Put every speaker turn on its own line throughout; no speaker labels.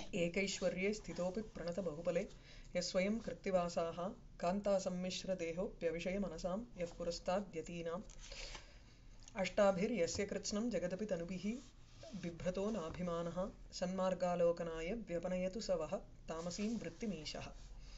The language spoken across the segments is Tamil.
एकैश्वर्ये स्थितोऽपि प्रणतबहुबले यः स्वयं कृत्तिवासाः कान्तासम्मिश्रदेहोऽप्यविषय मनसां यः पुरस्ताद्यतीनाम् अष्टाभिर्यस्य कृत्स्नं जगदपि तनुभिः बिभ्रतो नाभिमानः सन्मार्गालोकनाय व्यपनयतु स वः तामसीं वृत्तिमीशः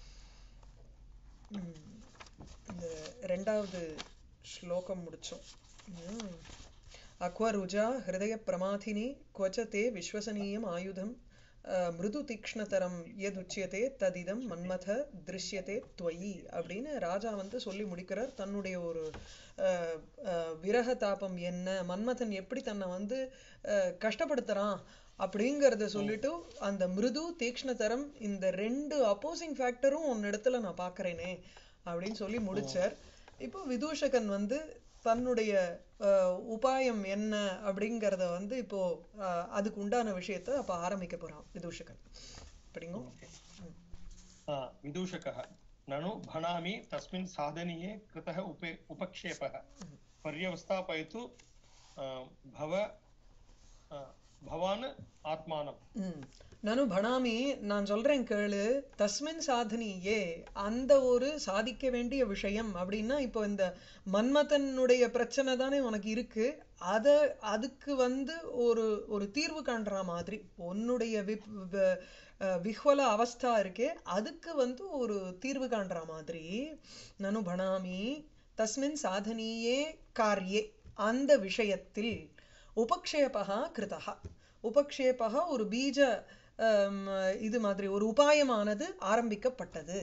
ம், இந்த ரெண்டாவது ஸ்லோகம் முடிச்சோம் ம். அக்வருஜா ஹிருதய பிரமாதினி क्वच ते விஸ்வசனீயம் ஆயுதம் அஹ், மிருது தீக்ஷ்ணதரம் எதுச்சியதே ததிதம் மன்மத திருஷ்யதே துவயி அப்படின்னு ராஜா வந்து சொல்லி முடிக்கிறார் தன்னுடைய ஒரு அஹ், அஹ், விரக தாபம் என்ன மன்மதன் எப்படி தன்னை வந்து அஹ், கஷ்டப்படுத்துறான் அப்படிங்கிறத சொல்லிட்டு அந்த மிருது தீக்ஷ்ணதரம் இந்த ரெண்டு அப்போசிங் ஃபேக்டரும் உன்னிடத்துல நான் பார்க்கறேனே அப்படின்னு சொல்லி முடிச்சார் இப்போ விதூஷகன் வந்து தன்னுடைய அஹ், உபாயம் என்ன அப்படிங்கிறத வந்து இப்போ அஹ், அதுக்கு உண்டான விஷயத்த அப்ப ஆரம்பிக்க போறான் விதூஷகன் அப்படிங்கோ
आ, विदूषकः ननु भणामि तस्मिन् साधनीये कृतः उपे उपक्षेपः पर्यवस्थापयतु आ, भव आ, भवान् आत्मानम्
ம். நனு பணாமி நான் சொல்றேன் கேளு தஸ்மின் சாதனியே அந்த ஒரு சாதிக்க வேண்டிய விஷயம் அப்படின்னா இப்போ இந்த மன்மதனுடைய பிரச்சனை தானே உனக்கு இருக்கு அத அதுக்கு வந்து ஒரு ஒரு தீர்வு காண்ற மாதிரி உன்னுடைய விப் வ- அஹ் விஹ்வல அவஸ்தா இருக்கே அதுக்கு வந்து ஒரு தீர்வு காண்ற மாதிரி நனு பணாமி தஸ்மின் சாதனியே காரியே அந்த விஷயத்தில் உபக்ஷேபகா கிருதா உபக்ஷேபகா ஒரு பீஜ ஆம், இது மாதிரி ஒரு உபாயமானது ஆரம்பிக்கப்பட்டது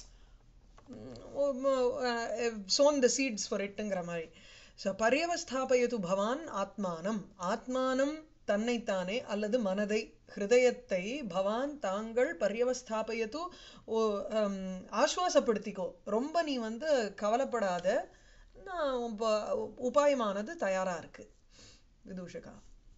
சோன் த சீட்ஸ் ஃபார் இட்டுங்கிற மாதிரி ஸோ பரியவஸ்தாபயது பவான் ஆத்மானம் ஆத்மானம் தன்னைத்தானே அல்லது மனதை ஹிருதயத்தை பவான் தாங்கள் பரியவஸ்தாபயத்து ஓ ஆம், ஆஸ்வாசப்படுத்திக்கோ ரொம்ப நீ வந்து கவலைப்படாத நான் உப- உபாயமானது தயாரா இருக்கு விதூஷகா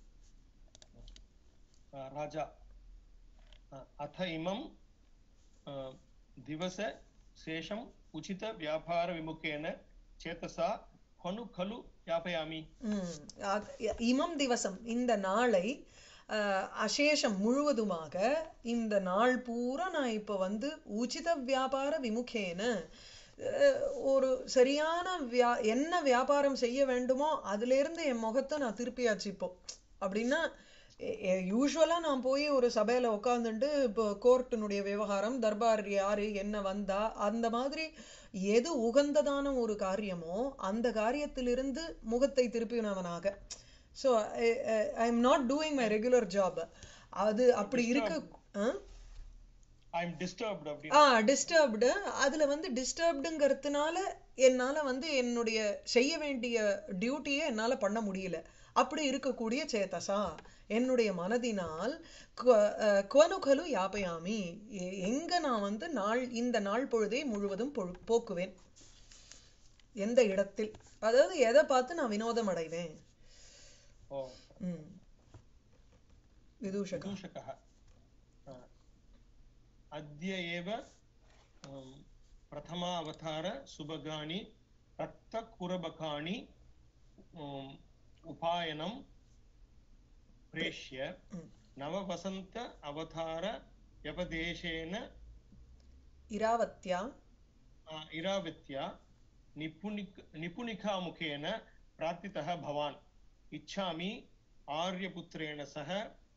आ, राजा आ, अथ इमं आ, दिवस शेषम् उचितव्यापारविमुखेन चेतसा खनु खलु यापयामि
ம். அத்- இமம் திவசம் இந்த நாளை அஹ், அசேஷம் முழுவதுமாக இந்த நாள் பூரா நான் இப்ப வந்து உச்சித வியாபார விமுகேன அஹ், ஒரு சரியான வியா என்ன வியாபாரம் செய்ய வேண்டுமோ அதுல இருந்து என் முகத்தை நான் திருப்பியாச்சு இப்போ அப்படின்னா யூஸ்வலா நான் போய் ஒரு சபையில உட்காந்துட்டு இப்போ கோர்ட்டினுடைய விவகாரம் தர்பார் யாரு என்ன வந்தா அந்த மாதிரி எது உகந்ததான ஒரு காரியமோ அந்த காரியத்திலிருந்து முகத்தை திருப்பினவனாக so I am not doing my regular job அது அப்படி இருக்க ஆ?
ஐ எம் டிஸ்டர்ப்டு அப்படி
ஆ டிஸ்டர்ப்டு அதுல வந்து டிஸ்டர்ப்டுங்கிறதுனால என்னால வந்து என்னுடைய செய்ய வேண்டிய டியூட்டியை என்னால பண்ண முடியல அப்படி இருக்கக்கூடிய சேதசா என்னுடைய மனதினால் குவ- அஹ், குவனுகலு யாபயாமி எ- எங்க நான் வந்து நாள் இந்த நாள் பொழுதை முழுவதும் பொழு- போக்குவேன் எந்த இடத்தில் அதாவது எதை பார்த்து நான் வினோதம் அடைவேன்
ஓ
ம் விதூஷகா
विदूषकः आ, अद्य एव अम्, प्रथमावतार सुभगानि रक्तकुरबकाणि उम्, उपायनं प्रेष्य
ம்.
नववसन्त अवतार व्यपदेशेन
இராவத்யா
आ, इरावत्या निपुणिक निपुणिकामुखेन प्रार्थितः भवान् इच्छामि आर्यपुत्रेण सह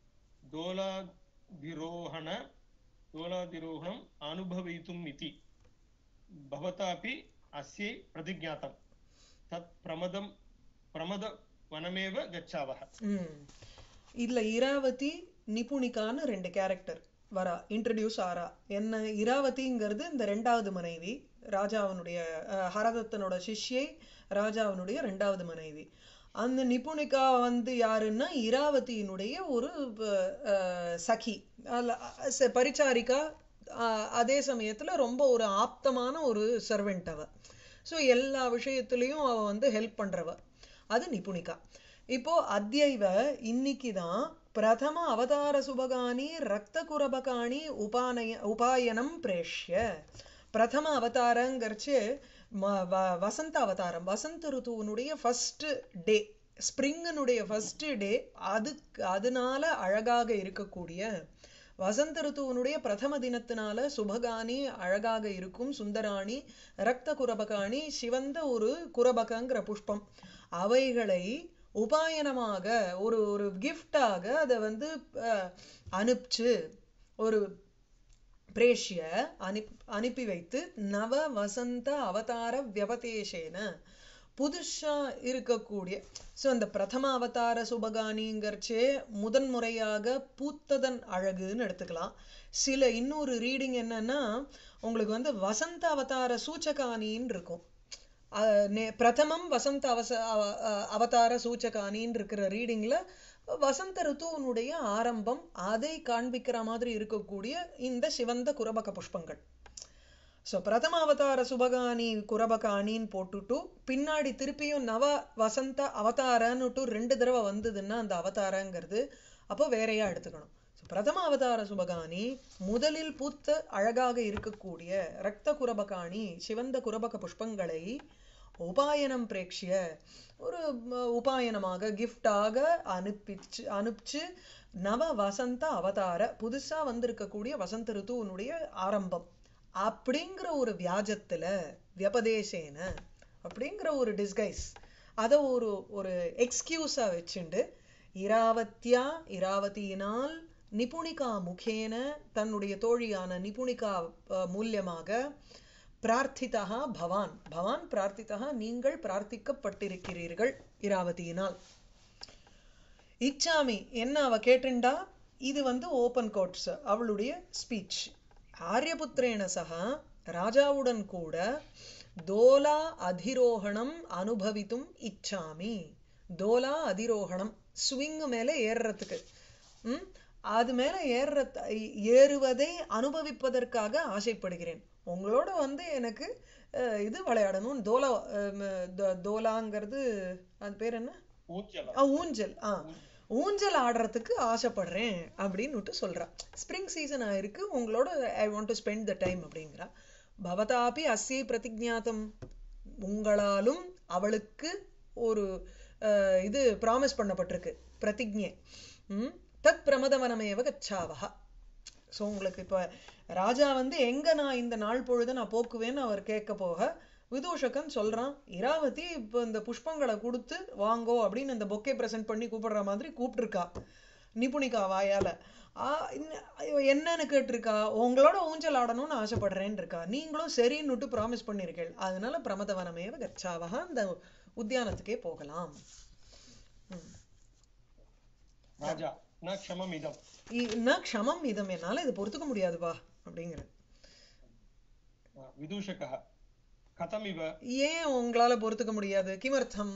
दोलाधिरोहण दोलाधिरोहणम् अनुभवितुम् इति भवतापि अस्यै प्रतिज्ञातं तत् प्रमदं प्रमदवनमेव गच्छावः
ம் இதுல இராவதி நிபுணிகான்னு ரெண்டு கேரக்டர் வரா இன்ட்ரடியூஸ் ஆறா என்ன இராவதிங்கிறது இந்த ரெண்டாவது மனைவி ராஜாவினுடைய அஹ், ஹரதத்தனோட சிஷ்யை ராஜாவினுடைய ரெண்டாவது மனைவி அந்த நிபுணிகா வந்து யாருன்னா இராவதியினுடைய ஒரு அஹ், சகி அல்ல, அஹ், ச- பரிச்சாரிகா அஹ், அதே சமயத்துல ரொம்ப ஒரு ஆப்தமான ஒரு சர்வெண்ட் அவ ஸோ எல்லா விஷயத்துலயும் அவ வந்து ஹெல்ப் பண்றவ அது நிபுணிகா இப்போ அத்யைவ இன்னைக்கு தான் பிரதம அவதார சுபகானி ரக்த குரபகாணி உபானய உபாயனம் பிரேஷ்ய பிரதம அவதாரங்கிறச்சு ம- வ- வசந்த அவதாரம் வசந்த ருத்துவனுடைய ஃபர்ஸ்ட் டே ஸ்ப்ரிங்கனுடைய ஃபர்ஸ்ட் டே அதுக்கு அதனால அழகாக இருக்கக்கூடிய வசந்த ருத்துவனுடைய பிரதம தினத்தினால சுபகானி அழகாக இருக்கும் சுந்தராணி ரக்த குரபகாணி சிவந்த ஒரு குரபகங்கிற புஷ்பம் அவைகளை உபாயனமாக ஒரு ஒரு கிஃப்டாக அதை வந்து அஹ், அனுப்பிச்சு ஒரு பிரேஷ்ய அனுப் அனுப்பி வைத்து நவ வசந்த அவதார வியபதேசேன புதுசா இருக்கக்கூடிய ஸோ அந்த பிரதம அவதார சுபகானிங்கிறச்சே முதன்முறையாக பூத்ததன் அழகுன்னு எடுத்துக்கலாம் சில இன்னொரு ரீடிங் என்னன்னா உங்களுக்கு வந்து வசந்த அவதார சூச்சகானின்னு இருக்கும் அஹ் நே- பிரதமம் வசந்த அவச அவ- அஹ் அவதார சூச்சகானின்னு இருக்கிற ரீடிங்ல வசந்த ருத்துவனுடைய ஆரம்பம் அதை காண்பிக்கிற மாதிரி இருக்கக்கூடிய இந்த சிவந்த குரபக புஷ்பங்கள் ஸோ பிரதம அவதார சுபகானி குரபகானின்னு போட்டுட்டு பின்னாடி திருப்பியும் நவ வசந்த அவதாரன்னுட்டு ரெண்டு தடவை வந்ததுன்னா அந்த அவதாரங்கிறது அப்போ வேறையா எடுத்துக்கணும் ஸோ பிரதம அவதார சுபகானி முதலில் பூத்த அழகாக இருக்கக்கூடிய ரக்த குரபகாணி சிவந்த குரபக புஷ்பங்களை உபாயனம் பிரேக்ஷிய ஒரு ம, உபாயனமாக கிஃப்டாக அனுப்பிச்சு அனுப்பிச்சு நவ வசந்த அவதார புதுசா வந்திருக்கக்கூடிய வசந்த ருத்துவனுடைய ஆரம்பம் அப்படிங்கிற ஒரு வியாஜத்துல வியபதேசேன அப்படிங்கிற ஒரு டிஸ்கைஸ் அதை ஒரு ஒரு எக்ஸ்கியூஸா வச்சுண்டு இராவத்யா இராவதியினால் நிபுணிகா முகேன தன்னுடைய தோழியான நிபுணிகா அஹ், மூல்யமாக பிரார்த்திதா பவான் பவான் பிரார்த்திதா நீங்கள் பிரார்த்திக்கப்பட்டிருக்கிறீர்கள் இராவதியினால் இச்சாமி என்ன அவ கேட்டுண்டா இது வந்து ஓபன் கோட்ஸ் அவளுடைய ஸ்பீச் ஆரியபுத்திரேன சகா ராஜாவுடன் கூட தோலா அதிரோகணம் அனுபவித்தும் இச்சாமி தோலா அதிரோகணம் ஸ்விங் மேல ஏறுறதுக்கு ம் அது மேல ஏறுற ஏறுவதை அனுபவிப்பதற்காக ஆசைப்படுகிறேன் உங்களோட வந்து எனக்கு அஹ், இது விளையாடணும் தோலா அஹ், ம- தோ- தோலாங்கிறது அது பேர் என்ன
ஊஞ்சலம்
ஆ, ஊஞ்சல் ஆ ஊஞ்சல் ஆடுறதுக்கு ஆசைப்படுறேன் அப்படின்னுட்டு சொல்றா ஸ்ப்ரிங் சீசன் ஆயிருக்கு உங்களோட I want to spend the time அப்படிங்கிறா பவதாபி அஸ்யை பிரதிஜாத்தம் உங்களாலும் அவளுக்கு ஒரு அஹ், இது ப்ராமிஸ் பண்ணப்பட்டிருக்கு பிரதிஜ்ஞை ம் தத் பிரமதவனமேவ கச்சாவஹா ஸோ உங்களுக்கு இப்போ ராஜா வந்து எங்க நான் இந்த நாள் பொழுது நான் போக்குவேன்னு அவர் கேட்க போக விதூஷகன் சொல்றான் இராவதி இப்போ இந்த புஷ்பங்களை கொடுத்து வாங்கோ அப்படின்னு இந்த பொக்கே பிரசன்ட் பண்ணி கூப்பிடுற மாதிரி கூப்பிட்டுருக்கா நிபுணிகா வாயால ஆ, இன்ன- ஐயோ, என்னன்னு கேட்டிருக்கா உங்களோட ஊஞ்சல் ஆடணும்னு ஆசைப்படுறேன்னு இருக்கா நீங்களும் சரின்னுட்டு ப்ராமிஸ் பண்ணிருக்கீள் அதனால பிரமதவனமேவ கச்சாவஹா இந்த உத்தியானத்துக்கே போகலாம்
ராஜா ந க்ஷமம் இதம்
இ- ந க்ஷமம் இதம் என்னால இது பொறுத்துக்க முடியாதுப்பா அப்படிங்கிற
விதூஷகः கதமிவ
ஏன் உங்களால பொறுத்துக்க முடியாது கிமர்த்தம்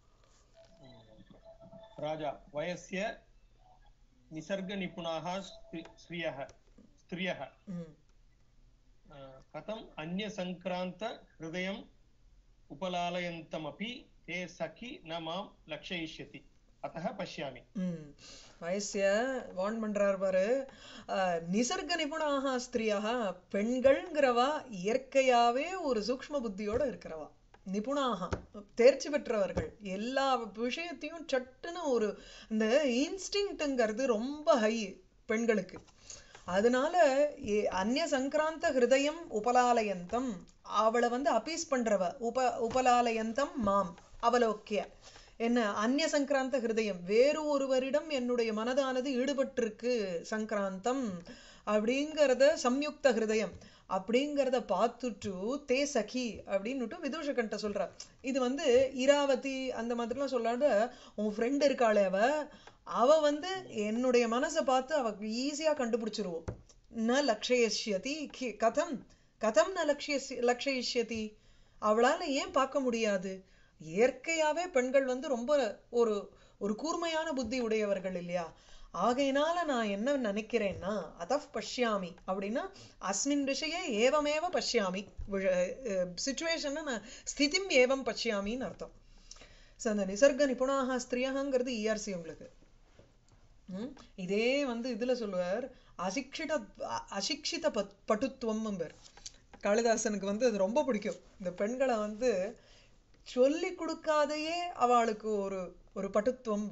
ராஜா வயஸ்ய निसर्गनिपुणाः स्त्रि- स्त्रियः स्त्रियः
ம்
अ, कथम् अन्यसङ्क्रान्तहृदयम् उपलालयन्तमपि ते सखि न मां लक्षयिष्यति अतः पश्यामि
ம் வயசிய வார்ன் பண்றார் பாரு அஹ், நிசர்க நிபுணாக ஸ்திரியாக பெண்கள்ங்கிறவா இயற்கையாவே ஒரு சூக்ஷ்ம புத்தியோட இருக்கிறவா நிபுணாக தேர்ச்சி பெற்றவர்கள் எல்லா விஷயத்தையும் சட்டுன்னு ஒரு இந்த இன்ஸ்டிங்க்ட்ங்கிறது ரொம்ப ஹை பெண்களுக்கு அதனால ஏ- அந்நிய சங்கராந்த ஹிருதயம் உபலாலயந்தம் அவளை வந்து அப்பீஸ் பண்றவ உப உபலாலயந்தம் மாம் அவலோக்கிய என்ன அந்நிய சங்கராந்த ஹிருதயம் வேறு ஒருவரிடம் என்னுடைய மனதானது ஈடுபட்டிருக்கு சங்கராந்தம் அப்படிங்கிறத சம்யுக்த ஹிருதயம் அப்படிங்கிறத பார்த்துட்டு தே சகி அப்படின்னுட்டு விதூஷகன்ட்ட சொல்றா இது வந்து இராவதி அந்த மாதிரிலாம் சொல்லாத உன் ஃப்ரெண்ட் இருக்காளே அவ அவ வந்து என்னுடைய மனசை பார்த்து அவ ஈஸியா கண்டுபிடிச்சிருவோம் ந லக்ஷயஷ்யதி கி- கதம் கதம் ந லக்ஷய லக்ஷயிஷ்யதி அவளால ஏன் பார்க்க முடியாது இயற்கையாவே பெண்கள் வந்து ரொம்ப ஒரு ஒரு கூர்மையான புத்தி உடையவர்கள் இல்லையா ஆகையினால நான் என்ன நினைக்கிறேன்னா அதஃப் பஷ்யாமி அப்படின்னா அஸ்மின் விஷய ஏவமேவ பஷ்யாமி சுச்சுவேஷன் நான் ஸ்திதிம் ஏவம் பஷ்யாமின்னு அர்த்தம் ஸோ அந்த நிசர்க நிபுணாக ஸ்திரியாங்கிறது இஆர்சி உங்களுக்கு ம்? இதே வந்து இதுல சொல்லுவார் அசிக்ஷித அ- அசிக்ஷித பட்- பட்டுத்துவம் பேர் காளிதாசனுக்கு வந்து அது ரொம்ப பிடிக்கும் இந்த பெண்களை வந்து சொல்லி கொடுக்காதையே அவளுக்கு ஒரு ஒரு பட்டுத்துவம் பேர்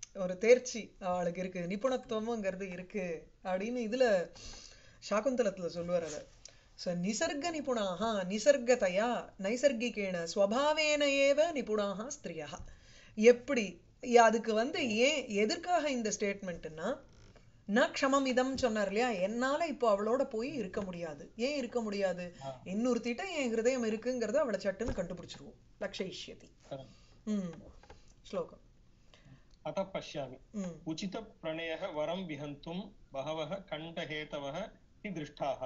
ஒரு தேர்ச்சி அவளுக்கு இருக்கு நிபுணத்துவம்ங்கிறது இருக்கு அப்படின்னு இதுல சாகுந்தலத்துல சொல்லுவார் அதை ஸோ நிசர்க நிபுணாக நிசர்கதையா நைசர்கிகேன ஸ்வபாவேன ஏவ நிபுணாக ஸ்திரியா எப்படி ய- அதுக்கு வந்து ஏன் எதற்காக இந்த ஸ்டேட்மெண்ட்னா ந க்ஷமம் இதம் சொன்னார் இல்லையா என்னால இப்போ அவளோட போய் இருக்க முடியாது ஏன் இருக்க முடியாது இன்னொருத்திட்ட என் ஹிருதயம் இருக்குங்கிறத அவளை சட்டுன்னு கண்டுபிடிச்சிருவோம் லக்ஷயிஷ்யதி ம் ஸ்லோகம்
अतः पश्यामि
ம்
उचितप्रणयः वरं विहन्तुं बहवः कण्ठहेतवः हि दृष्टाः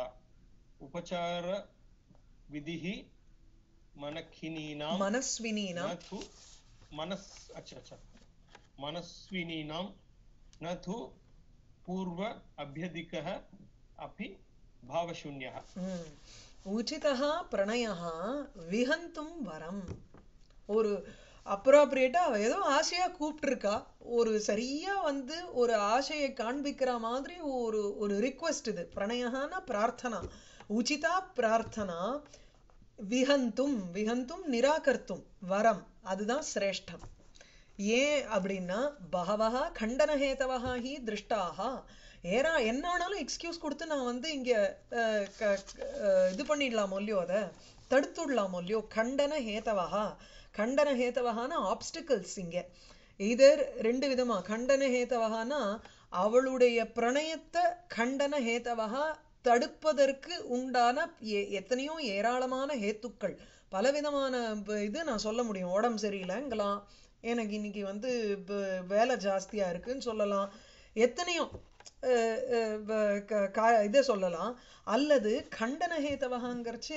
उपचारविधिः मनखिनीनां
மனஸ்வினீனா
न तु मनस् अच्छा अच्छा मनस्विनीनां न तु पूर्व अभ्यधिकः अपि भावशून्यः
ம். உச்சிதா பிரணயா விஹந்தும் வரம் ஒரு அப்ராப்ரியேட்டா அவ ஏதோ ஆசையா கூப்பிட்டுருக்கா ஒரு சரியா வந்து ஒரு ஆசையை காண்பிக்கிற மாதிரி ஒரு ஒரு ரிக்வெஸ்ட் இது பிரணயஹான பிரார்த்தனா உச்சிதா பிரார்த்தனா விஹந்தும் விஹந்தும் நிராகர்த்தும் வரம் அதுதான் சிரேஷ்டம் ஏன் அப்படின்னா பகவஹா கண்டனஹேதவஹா ஹி திருஷ்டாஹா ஏரா என்ன வேணாலும் எக்ஸ்கியூஸ் கொடுத்து நான் வந்து இங்க அஹ், க- க- அஹ், இது பண்ணிடலாமோ இல்லையோ அதை தடுத்துடலாமோ இல்லையோ கண்டன ஹேதவஹா கண்டன ஹேதவஹான ஆப்ஸ்டிகல்ஸ் இங்க இதர் ரெண்டு விதமா கண்டன ஹேதவஹானா அவளுடைய பிரணயத்தை கண்டன ஹேதவஹா தடுப்பதற்கு உண்டான எ- எத்தனையோ ஏராளமான ஹேத்துக்கள் பலவிதமான ப- இது நான் சொல்ல முடியும் உடம்பு சரியில்லைங்கலாம் எனக்கு இன்னைக்கு வந்து ப- வேலை ஜாஸ்தியா இருக்குன்னு சொல்லலாம் எத்தனையோ அஹ், அஹ், வ- க- கா- இதை சொல்லலாம் அல்லது கண்டனஹேதவகாங்கிறச்சே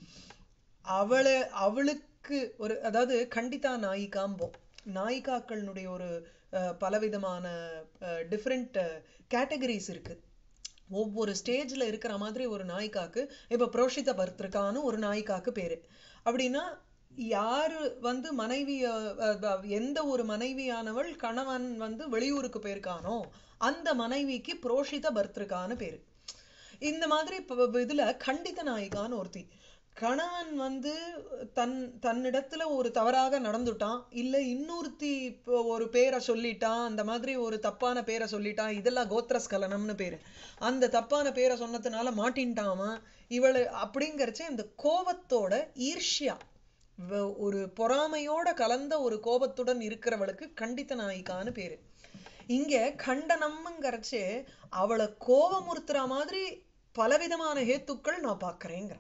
அவளை அவளுக்கு ஒரு அதாவது கண்டிதா நாயிகாம்போ நாயிகாக்களினுடைய ஒரு அஹ், பலவிதமான டிஃப்ரெண்ட் கேட்டகரிஸ் இருக்கு ஒவ்வொரு ஸ்டேஜ்ல இருக்கிற மாதிரி ஒரு நாயிகாக்கு இப்ப புரோஷித பர்திருக்கான்னு ஒரு நாயிகாக்கு பேரு அப்படின்னா யாரு வந்து மனைவி அஹ், அஹ், எந்த ஒரு மனைவியானவள் கணவன் வந்து வெளியூருக்கு போயிருக்கானோ அந்த மனைவிக்கு புரோஷித பர்திருக்கான்னு பேரு இந்த மாதிரி இப்ப இப்ப இதுல கண்டித நாயிகான்னு ஒருத்தி கணவன் வந்து தன் தன்னிடத்துல ஒரு தவறாக நடந்துட்டான் இல்ல இன்னொருத்தி இப்போ ஒரு பேரை சொல்லிட்டான் அந்த மாதிரி ஒரு தப்பான பேரை சொல்லிட்டான் இதெல்லாம் கோத்திரஸ்கலனம்னு பேரு அந்த தப்பான பேரை சொன்னதுனால மாட்டின்ட்டாமா இவளு அப்படிங்கறச்சே இந்த கோபத்தோட ஈர்ஷ்யா வ- ஒரு பொறாமையோட கலந்த ஒரு கோபத்துடன் இருக்கிறவளுக்கு கண்டித்த நாயிகான்னு பேரு இங்க கண்டனம்ங்கிறச்சே அவளை கோபமுறுத்துற மாதிரி பலவிதமான ஹேத்துக்கள் நான் பார்க்கறேங்கிற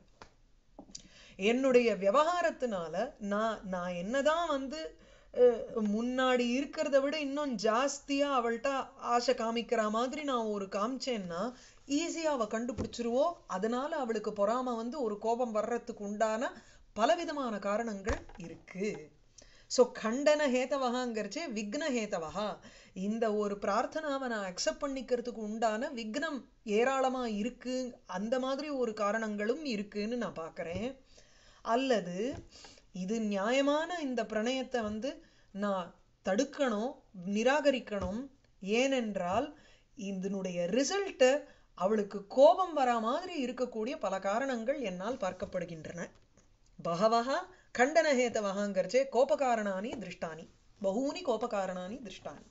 என்னுடைய விவகாரத்தினால நான் நான் என்னதான் வந்து அஹ், முன்னாடி இருக்கிறத விட இன்னும் ஜாஸ்தியா அவள்கிட்ட ஆசை காமிக்கிற மாதிரி நான் ஒரு காமிச்சேன்னா ஈஸியா அவ கண்டுபிடிச்சிருவோ அதனால அவளுக்கு பொறாம வந்து ஒரு கோபம் வர்றதுக்கு உண்டான பலவிதமான காரணங்கள் இருக்கு சோ கண்டன ஹேதவகாங்கிறச்சே விக்ன ஹேதவகா இந்த ஒரு பிரார்த்தனாவை நான் அக்செப்ட் பண்ணிக்கிறதுக்கு உண்டான விக்னம் ஏராளமா இருக்கு அந்த மாதிரி ஒரு காரணங்களும் இருக்குன்னு நான் பார்க்கறேன் அல்லது இது நியாயமான இந்த பிரணயத்தை வந்து நான் தடுக்கணும் நிராகரிக்கணும் ஏனென்றால் இதனுடைய ரிசல்ட் அவளுக்கு கோபம் வரா மாதிரி இருக்கக்கூடிய பல காரணங்கள் என்னால் பார்க்கப்படுகின்றன பகவஹ கண்டனஹேதவகாங்கிறச்சே கோபகாரணானி திருஷ்டானி பகூனி கோபகாரணானி திருஷ்டானி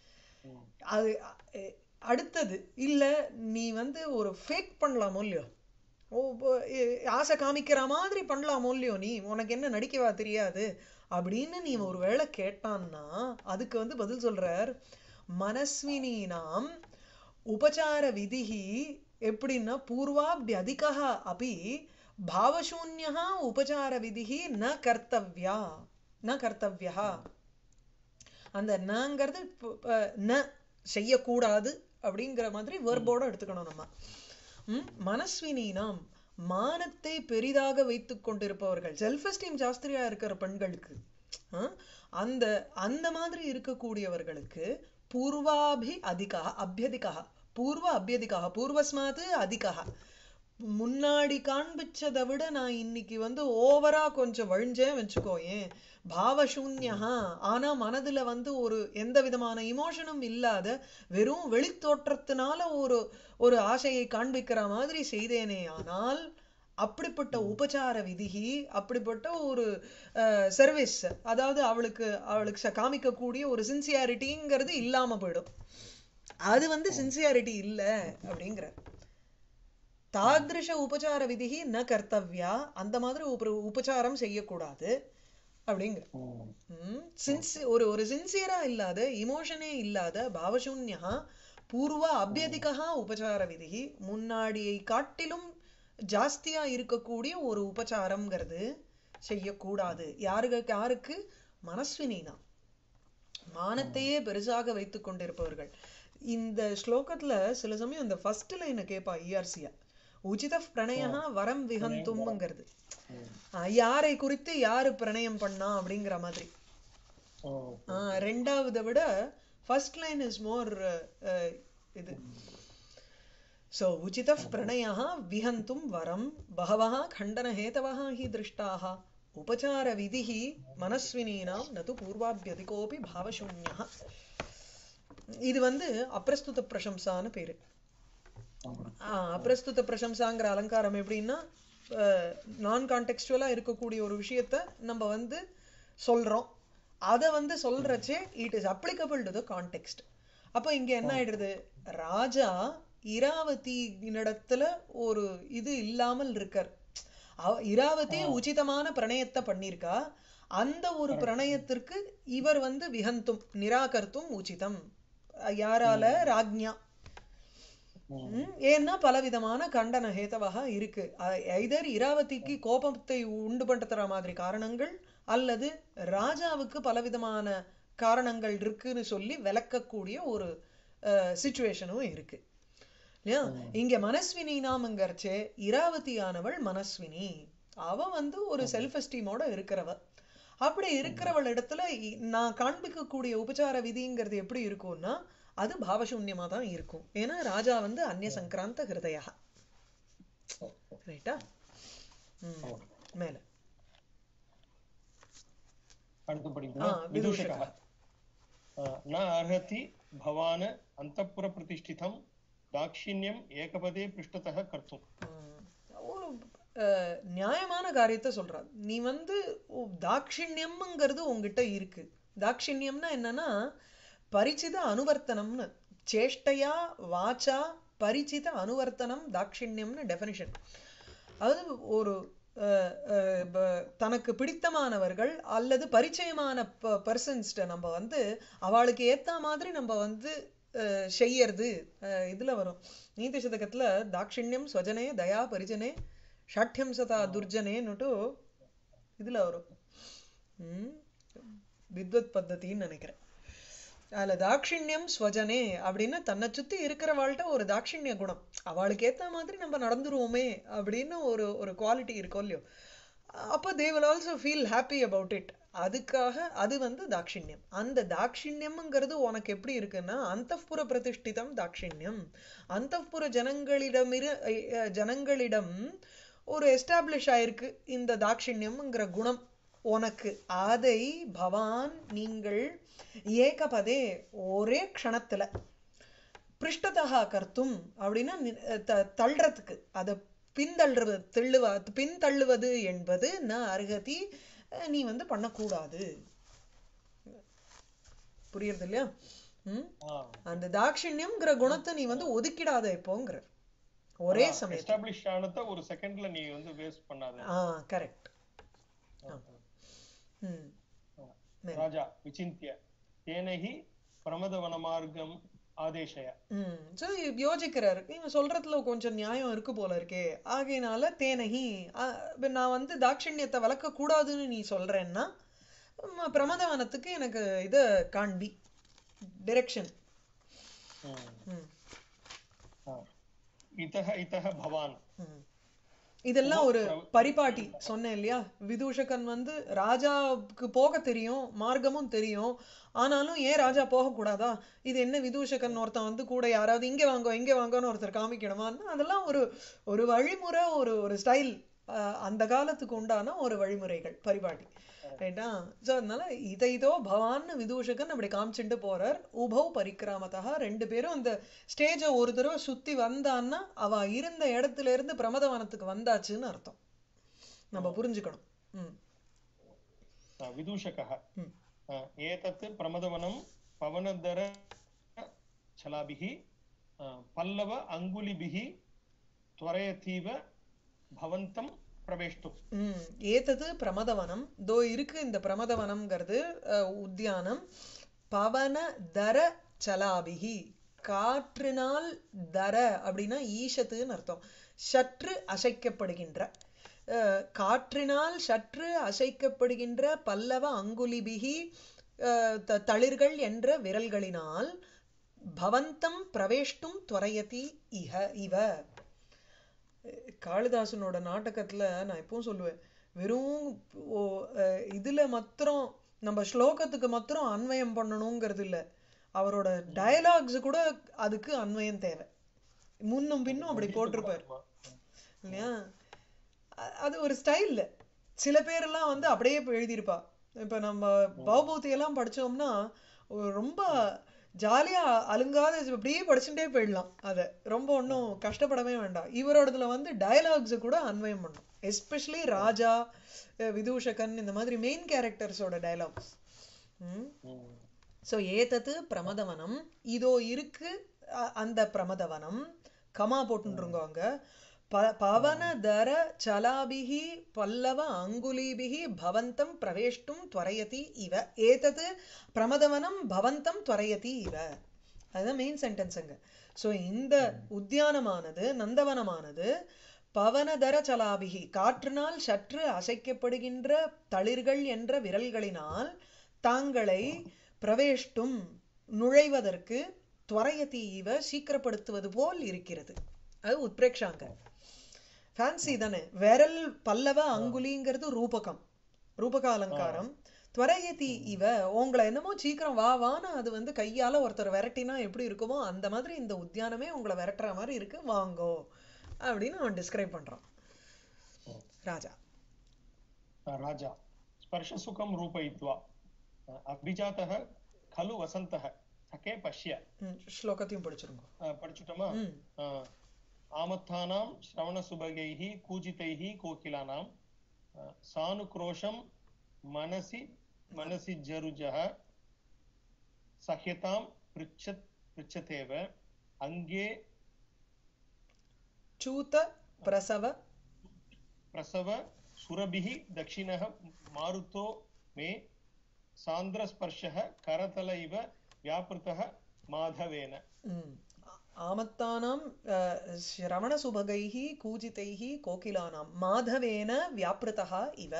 அது அ- அடுத்தது இல்ல நீ வந்து ஒரு ஃபேக் பண்ணலாமோ இல்லையோ ஓ ப- எ- ஆசை காமிக்கிற மாதிரி பண்ணலாமோ இல்லையோ நீ உனக்கு என்ன நடிக்கவா தெரியாது அப்படின்னு நீ ஒரு வேளை கேட்டான்னா அதுக்கு வந்து பதில் சொல்றார் மனஸ்வினீனாம் உபசார விதிஹி எப்படின்னா பூர்வாபியதிகா அபி பாவசூன்யா உபசார விதிஹி ந கர்த்தவ்யா ந கர்த்தவ்யா அந்த நங்கிறது ப- ப- ந செய்யக்கூடாது அப்படிங்கிற மாதிரி வேர்போட எடுத்துக்கணும் நம்ம ம், மனஸ்வினீனாம் மானத்தை பெரிதாக வைத்துக் கொண்டிருப்பவர்கள் செல்ஃப் எஸ்டீம் ஜாஸ்திரியா இருக்கிற பெண்களுக்கு ஆ, அந்த அந்த மாதிரி இருக்கக்கூடியவர்களுக்கு பூர்வாபி அதிகா அபியதிகா பூர்வ அபியதிகா பூர்வஸ்மாத்து அதிகா முன்னாடி காண்பிச்சதை விட நான் இன்னைக்கு வந்து ஓவரா கொஞ்சம் வழிஞ்சேன் வச்சுக்கோயேன் பாவசூன்யா ஆனா மனதுல வந்து ஒரு எந்த விதமான இமோஷனும் இல்லாத வெறும் வெளித்தோற்றத்தினால ஒரு ஒரு ஆசையை காண்பிக்கிற மாதிரி செய்தேனே ஆனால் அப்படிப்பட்ட உபச்சார விதிகி அப்படிப்பட்ட ஒரு சர்வீஸ் அதாவது அவளுக்கு அவளுக்கு ச- காமிக்கக்கூடிய ஒரு சின்சியாரிட்டிங்கிறது இல்லாம போயிடும் அது வந்து சின்சியாரிட்டி இல்ல அப்படிங்கிற தாதிருஷ உபச்சார விதிகி ந கர்த்தவ்யா அந்த மாதிரி உப உபச்சாரம் செய்யக்கூடாது அப்படிங்கிற ம், சின்சி ஒரு ஒரு சின்சியரா இல்லாத இமோஷனே இல்லாத பாவசூன்யா பூர்வ அபியதிகா உபச்சார விதிகி முன்னாடியை காட்டிலும் ஜாஸ்தியா இருக்கக்கூடிய ஒரு உபச்சாரம்ங்கிறது செய்யக்கூடாது யாருக்கு யாருக்கு மனஸ்வினா மானத்தையே பெருசாக வைத்துக் கொண்டிருப்பவர்கள் இந்த ஸ்லோகத்துல சில சமயம் இந்த ஃபர்ஸ்ட் லைனை கேட்பா இஆர்சியா உச்சித பிரணயா வரம் விஹந்தும்ங்கிறது ஆஹ் யாரை குறித்து யாரு பிரணயம் பண்ணா அப்படிங்கிற மாதிரி ஆஹ் ரெண்டாவதை விட ஃபர்ஸ்ட் லைன் இஸ் மோர் இது சோ உச்சித பிரணய விஹந்தும் வரம் பகவः खण्डनहेतवः हि दृष्टाः उपचारविधिः மனஸ்வினீனாம் நது பூர்வாபியதிகோபி பாவசூன்யः இது வந்து அப்பிரஸ்துத பிரசம்சான்னு பேரு ஆஹ் அப்பிரஸ்துத பிரசம்சாங்கிற அலங்காரம் எப்படின்னா நான் கான்டெக்ஸ்டுவலா இருக்கக்கூடிய ஒரு விஷயத்த நம்ம வந்து சொல்றோம் அத வந்து சொல்றச்சே it is applicable to the context அப்போ இங்க என்ன ஆயிடுது ராஜா இராவதியினிடத்துல ஒரு இது இல்லாமல் இருக்கார் அவ- இராவதி உச்சிதமான பிரணயத்தை பண்ணியிருக்கா அந்த ஒரு பிரணயத்திற்கு இவர் வந்து விஹந்தும் நிராகர்த்தும் உச்சிதம் அஹ் யாரால ராஜ்ஞா ம், ஏன்னா பலவிதமான கண்டன ஹேதவாக இருக்கு ஐதர் இராவதிக்கு கோபத்தை உண்டு பண்ற மாதிரி காரணங்கள் அல்லது ராஜாவுக்கு பலவிதமான காரணங்கள் இருக்குன்னு சொல்லி விளக்கக்கூடிய ஒரு சுச்சுவேஷனும் இருக்கு இல்லையா இங்க மனஸ்வினி நாமங்கிறச்சே இராவதியானவள் மனஸ்வினி அவ வந்து ஒரு செல்ஃப் எஸ்டீமோட இருக்கிறவ அப்படி இருக்கிறவள் இடத்துல இ- நான் காண்பிக்கக்கூடிய உபச்சார விதிங்கிறது எப்படி இருக்கும்னா அது பாவசூன்யமா தான் இருக்கும் ஏன்னா ராஜா வந்து அந்நிய சங்கராந்த ஹிருதயா ரைட்டா ம் மேல
அடுத்து
ஆ,
படிக்கிறோம்
விதூஷகः.
விதூஷகः न अर्हति भवान् अन्तःपुरप्रतिष्ठितं दाक्षिण्यम् एकपदे पृष्ठतः कर्तुम्
ம், ஒரு அஹ், நியாயமான காரியத்தை சொல்றா நீ வந்து உ- தாட்சிண்யம்ங்கிறது உங்ககிட்ட இருக்கு தாட்சிண்யம்னா என்னன்னா பரிச்சித அனுவர்த்தனம்னு சேஷ்டையா வாச்சா பரிச்சித அனுவர்த்தனம் தாட்சிண்யம்னு டெஃபினிஷன் அதாவது ஒரு அஹ், அஹ், ப- தனக்கு பிடித்தமானவர்கள் அல்லது பரிச்சயமான பர்சன்ஸ்ட நம்ம வந்து அவளுக்கு ஏத்த மாதிரி நம்ம வந்து அஹ், செய்யறது அஹ், இதுல வரும் நீதி சதகத்துல தாட்சிண்யம் ஸ்வஜனே தயா பரிஜனே ஷாட்யம் சதா துர்ஜனேன்னுட்டு இதுல வரும் ம், வித்வத் பத்ததின்னு நினைக்கிறேன் அதுல தாட்சிண்யம் ஸ்வஜனே அப்படின்னு தன்னை சுத்தி இருக்கிறவாள்கிட்ட ஒரு தாட்சிண்ய குணம் அவளுக்கு ஏத்த மாதிரி நம்ம நடந்துருவோமே அப்படின்னு ஒரு ஒரு குவாலிட்டி இருக்கும் இல்லையோ அப்போ they will also feel happy about it அதுக்காக அது வந்து தாட்சிண்யம் அந்த தாட்சிண்யம்ங்கிறது உனக்கு எப்படி இருக்குன்னா அந்தப்புற பிரதிஷ்டிதம் தாட்சிண்யம் அந்தப்புற ஜனங்களிடமிரு அஹ், அஹ், ஜனங்களிடம் ஒரு எஸ்டாப்ளிஷ் ஆயிருக்கு இந்த தாட்சிண்யம்ங்கிற குணம் உனக்கு அதை பவான் நீங்கள் ஏகபதே ஒரே க்ஷணத்துல பிருஷ்டதா கர்த்தும் அப்படின்னா நி- த- தள்ளுறதுக்கு அதை பின்தள்ளுவது தெள்ளுவ பின்தள்ளுவது என்பது ந அருகதி அஹ், நீ வந்து பண்ணக்கூடாது புரியுறது இல்லையா ம் அந்த தாட்சிண்யம்ங்கிற குணத்தை நீ வந்து ஒதுக்கிடாத இப்போங்கிற ஒரே சமயத்துல
எஸ்டாப்ளிஷ் ஆனத ஒரு செகண்ட்ல நீ வந்து வேஸ்ட் பண்ணாத
ஆ கரெக்ட் ம் மேல.
ராஜா விசிந்திய தேனஹி பிரமதவனமார்க்கம் ஆதேசய
ம் ஸோ யோசிக்கிறாரு இவன் சொல்றதுல கொஞ்சம் நியாயம் இருக்கு போல இருக்கே ஆகையினால தேனகி ஆ, இப்ப நான் வந்து தாட்சண்யத்தை வளர்க்க கூடாதுன்னு நீ சொல்றேன்னா ம, பிரமதவனத்துக்கு எனக்கு இத காண்பி டிரெக்ஷன் ம்
இதஹ இதஹ பவான்
ம். இதெல்லாம் ஒரு பரிபாட்டி சொன்னேன் இல்லையா விதூஷகன் வந்து ராஜாவுக்கு போக தெரியும் மார்க்கமும் தெரியும் ஆனாலும் ஏன் ராஜா போகக்கூடாதா இது என்ன விதூஷகன் ஒருத்தன் வந்து கூட யாராவது இங்க வாங்கோ இங்க வாங்கோன்னு ஒருத்தர் காமிக்கணுமான்னு அதெல்லாம் ஒரு ஒரு வழிமுறை ஒரு ஒரு ஸ்டைல் அஹ், அந்த காலத்துக்கு உண்டான ஒரு வழிமுறைகள் பரிபாட்டி ரைட்டா ஸோ அதனால இதை இதோ பவான்னு விதூஷகன் அப்படி காமிச்சுட்டு போறார் உபவ் பரிக்கிராமத்தா ரெண்டு பேரும் அந்த ஸ்டேஜை ஒரு தடவை சுத்தி வந்தான்னா அவ இருந்த இடத்துல இருந்து பிரமதவனத்துக்கு வந்தாச்சுன்னு அர்த்தம் நம்ம புரிஞ்சுக்கணும் ம்
विदूषकः
ம்
एतत् प्रमदवनं पवनदर छलाभिः पल्लव अङ्गुलिभिः त्वरयतीव भवन्तं प्रवेष्टुम्
ம் ஏத்தது பிரமதவனம் தோ இருக்கு இந்த பிரமதவனம்ங்கிறது அஹ், உத்தியானம் பவன தர சலாபிகி காற்றினால் தர அப்படின்னா ஈஷத்துன்னு அர்த்தம் சற்று அசைக்கப்படுகின்ற அஹ், காற்றினால் சற்று அசைக்கப்படுகின்ற பல்லவ அங்குலிபிகி அஹ், த- தளிர்கள் என்ற விரல்களினால் பவந்தம் பிரவேஷ்டும் துவரயதி இஹ இவ காளிதாசனோட நாடகத்துல நான் எப்பவும் சொல்லுவேன் வெறும் ஓ- அஹ் இதுல மாத்திரம் நம்ம ஸ்லோகத்துக்கு மாத்திரம் அன்வயம் பண்ணணுங்கிறது இல்ல அவரோட டயலாக்ஸ் கூட அதுக்கு அன்வயம் தேவை முன்னும் பின்னும் அப்படி போட்டிருப்பாரு இல்லையா அ- அது ஒரு ஸ்டைல் சில பேரெல்லாம் வந்து அப்படியே இப்ப எழுதியிருப்பா இப்ப நம்ம பவபூதி எல்லாம் படிச்சோம்னா ஒரு ரொம்ப ஜாலியா அலுங்காத அப்படியே படிச்சுட்டே போயிடலாம் அத ரொம்ப ஒன்றும் கஷ்டப்படவே வேண்டாம் இவரோடதுல வந்து டயலாக்ஸ் கூட அன்வயம் பண்ணும் எஸ்பெஷலி ராஜா அஹ் விதூஷகன் இந்த மாதிரி மெயின் கேரக்டர்ஸோட டயலாக்ஸ் ம் ஸோ ஏதத்து பிரமதவனம் இதோ இருக்கு அ- அந்த பிரமதவனம் கமா போட்டுருங்க அங்க ப பவனதர சலாபிகி பல்லவ அங்குலீபிகி பவந்தம் பிரவேஷ்டும் துவரயதி இவ ஏதத்து பிரமதவனம் பவந்தம் துவரயதி இவ அதுதான் மெயின் சென்டென்ஸுங்க ஸோ இந்த உத்தியானமானது நந்தவனமானது பவனதர சலாபிகி காற்றினால் சற்று அசைக்கப்படுகின்ற தளிர்கள் என்ற விரல்களினால் தாங்களை பிரவேஷ்டும் நுழைவதற்கு துவரயதி இவ சீக்கிரப்படுத்துவது போல் இருக்கிறது அது உத்பிரேக்ஷாங்க ஃபேன்சி தானே விரல் பல்லவ அங்குலிங்கிறது ரூபகம் ரூபக அலங்காரம் துவரயதி இவ உங்களை என்னமோ சீக்கிரம் வா வான்னு அது வந்து கையால ஒருத்தர் விரட்டினா எப்படி இருக்குமோ அந்த மாதிரி இந்த உத்தியானமே உங்களை விரட்டுற மாதிரி இருக்கு வாங்கோ அப்படின்னு அவன் டிஸ்கிரைப் பண்றான் ராஜா
राजा स्पर्शसुखं रूपयित्वा अभिजातः खलु वसन्तः सखे पश्य
ம், ஸ்லோகத்தையும் படிச்சிருங்க
படிச்சுட்டோமா
ம்
अ, आमत्थानां श्रवणसुभगैः कूजितैः कोकिलानां अ, सानुक्रोशं मनसि मनसि जरुजः सह्यतां पृच्छत् पृच्छतेव अङ्गे
சூத பிரசவ
प्रसव सुरभिः दक्षिणः मारुतो मे सान्द्रस्पर्शः करतल इव व्यापृतः माधवेन
ம். ஆமத்தானாம் அஹ், சிரவணசுபகைः கூஜிதைः கோகிலானாம் மாதவேன வியாபிருதா இவ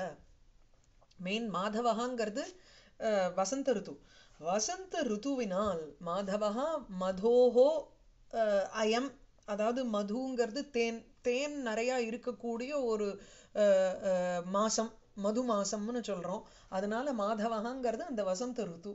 மெயின் மாதவகாங்கிறது அஹ், வசந்த ருத்து வசந்த ருத்துவினால் மாதவகா மதோஹோ அஹ், அயம் அதாவது மதுங்கிறது தேன் தேன் நிறைய இருக்கக்கூடிய ஒரு அஹ், அஹ், மாசம் மது மாசம்னு சொல்றோம் அதனால மாதவகாங்கிறது அந்த வசந்த ருத்து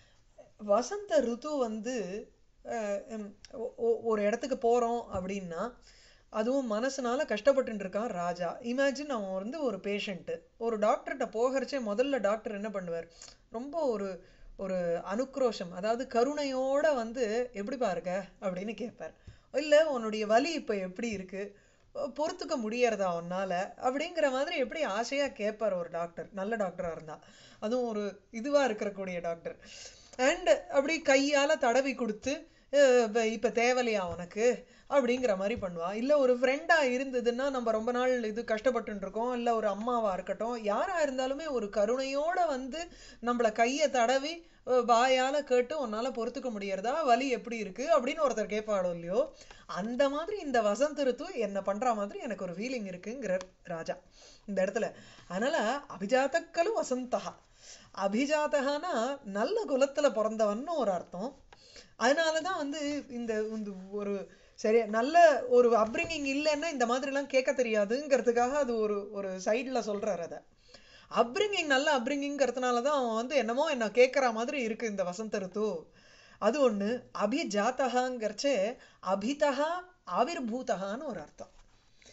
வசந்த ருத்து வந்து அஹ், உம், ஒ- ஒ- ஒரு இடத்துக்கு போறோம் அப்படின்னா அதுவும் மனசுனால கஷ்டப்பட்டு இருக்கான் ராஜா இமேஜின் அவன் வந்து ஒரு பேஷண்ட் ஒரு டாக்டர்கிட்ட போகிறச்சே முதல்ல டாக்டர் என்ன பண்ணுவார் ரொம்ப ஒரு ஒரு அனுக்ரோஷம் அதாவது கருணையோட வந்து எப்படி பாருங்க அப்படின்னு கேட்பார் இல்ல உன்னுடைய வலி இப்ப எப்படி இருக்கு பொறுத்துக்க முடியறதா உன்னால அப்படிங்கிற மாதிரி எப்படி ஆசையா கேட்பார் ஒரு டாக்டர் நல்ல டாக்டரா இருந்தா அதுவும் ஒரு இதுவா இருக்கக்கூடிய டாக்டர் அண்ட் அப்படி கையால தடவி கொடுத்து அஹ் இப்ப இப்ப தேவலையா உனக்கு அப்படிங்கிற மாதிரி பண்ணுவா இல்ல ஒரு ஃப்ரெண்டா இருந்ததுன்னா நம்ம ரொம்ப நாள் இது கஷ்டப்பட்டு இருக்கோம் இல்ல ஒரு அம்மாவா இருக்கட்டும் யாரா இருந்தாலுமே ஒரு கருணையோட வந்து நம்மள கைய தடவி அஹ் வாயால கேட்டு உன்னால பொறுத்துக்க முடியறதா வலி எப்படி இருக்கு அப்படின்னு ஒருத்தர் கேட்பாளோ இல்லையோ அந்த மாதிரி இந்த வசந்த ருத்து என்ன பண்ற மாதிரி எனக்கு ஒரு ஃபீலிங் இருக்குங்கிறார் ராஜா இந்த இடத்துல அதனால அபிஜாத்தக்கலு வசந்தகா அபிஜாத்தகானா நல்ல குலத்துல பிறந்தவன்னு ஒரு அர்த்தம் அதனாலதான் வந்து இந்த இந்த ஒரு சரி நல்ல ஒரு அப்ரிங்கிங் இல்லைன்னா இந்த மாதிரி எல்லாம் கேட்க தெரியாதுங்கிறதுக்காக அது ஒரு ஒரு சைடுல சொல்றாரு அத அப்ரிங்கிங் நல்ல அப்ரிங்கிங்கிறதுனாலதான் அவன் வந்து என்னமோ என்ன கேட்கற மாதிரி இருக்கு இந்த வசந்த ருத்து அது ஒண்ணு அபிஜாத்தகாங்கிறச்சே அபிதகா ஆவிர்பூதகான்னு ஒரு அர்த்தம்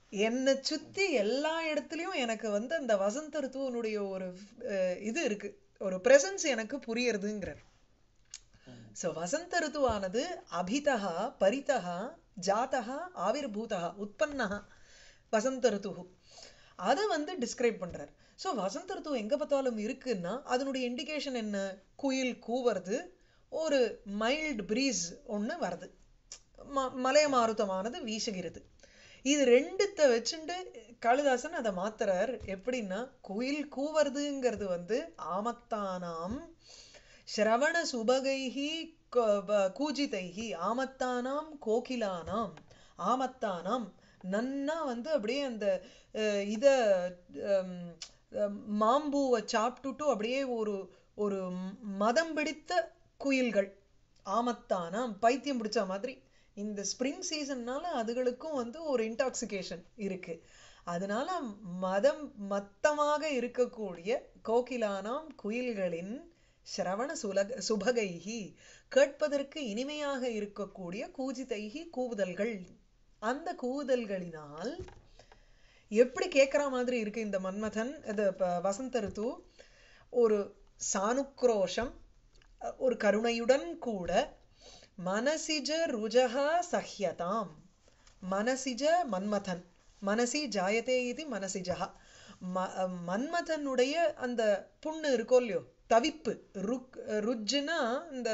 என்னை சுத்தி எல்லா இடத்துலயும் எனக்கு வந்து அந்த வசந்த ருத்துவனுடைய ஒரு அஹ், இது இருக்கு ஒரு பிரசன்ஸ் எனக்கு புரியறதுங்கிறார் சோ வசந்த ருத்துவானது அபிதா பரிதா ஜாதா ஆவிர்பூதா உற்பன்னா வசந்த ருத்து அதை வந்து டிஸ்கிரைப் பண்றார் சோ வசந்த ருத்து எங்க பார்த்தாலும் இருக்குன்னா அதனுடைய இண்டிகேஷன் என்ன குயில் கூவுறது ஒரு மைல்டு பிரீஸ் ஒண்ணு வருது ம- மலையமாருதமானது வீசுகிறது இது ரெண்டுத்த வச்சுண்டு காளிதாசன் அதை மாத்துறார் எப்படின்னா குயில் கூவறதுங்கிறது வந்து ஆமத்தானாம் சிரவண சுபகைஹி க- வ- கூஜிதைஹி ஆமத்தானாம் கோகிலானாம் ஆமத்தானாம் நன்னா வந்து அப்படியே அந்த அஹ், இத ஹம், அஹ், மாம்பூவை சாப்பிட்டுட்டு அப்படியே ஒரு ஒரு மதம் பிடித்த குயில்கள் ஆமத்தானாம் பைத்தியம் பிடிச்ச மாதிரி இந்த ஸ்ப்ரிங் சீசன்னால அதுகளுக்கும் வந்து ஒரு இன்டாக்சிகேஷன் இருக்கு அதனால மதம் மத்தமாக இருக்கக்கூடிய கோகிலானாம் குயில்களின் சிரவண சுலக சுபகைஹி கேட்பதற்கு இனிமையாக இருக்கக்கூடிய கூஜிதைஹி கூவுதல்கள் அந்த கூவுதல்களினால் எப்படி கேட்கிற மாதிரி இருக்கு இந்த மன்மதன் இது ப- வசந்த ருத்து ஒரு சானுக்ரோஷம் அஹ், ஒரு கருணையுடன் கூட மனசிஜ ருஜகா சஹ்யதாம் மனசிஜ மன்மதன் மனசி ஜாயதே இது மனசிஜா ம- அஹ், மன்மதனுடைய அந்த புண்ணு இருக்கோ இல்லையோ தவிப்பு ருக் ருஜ்ஜுனா இந்த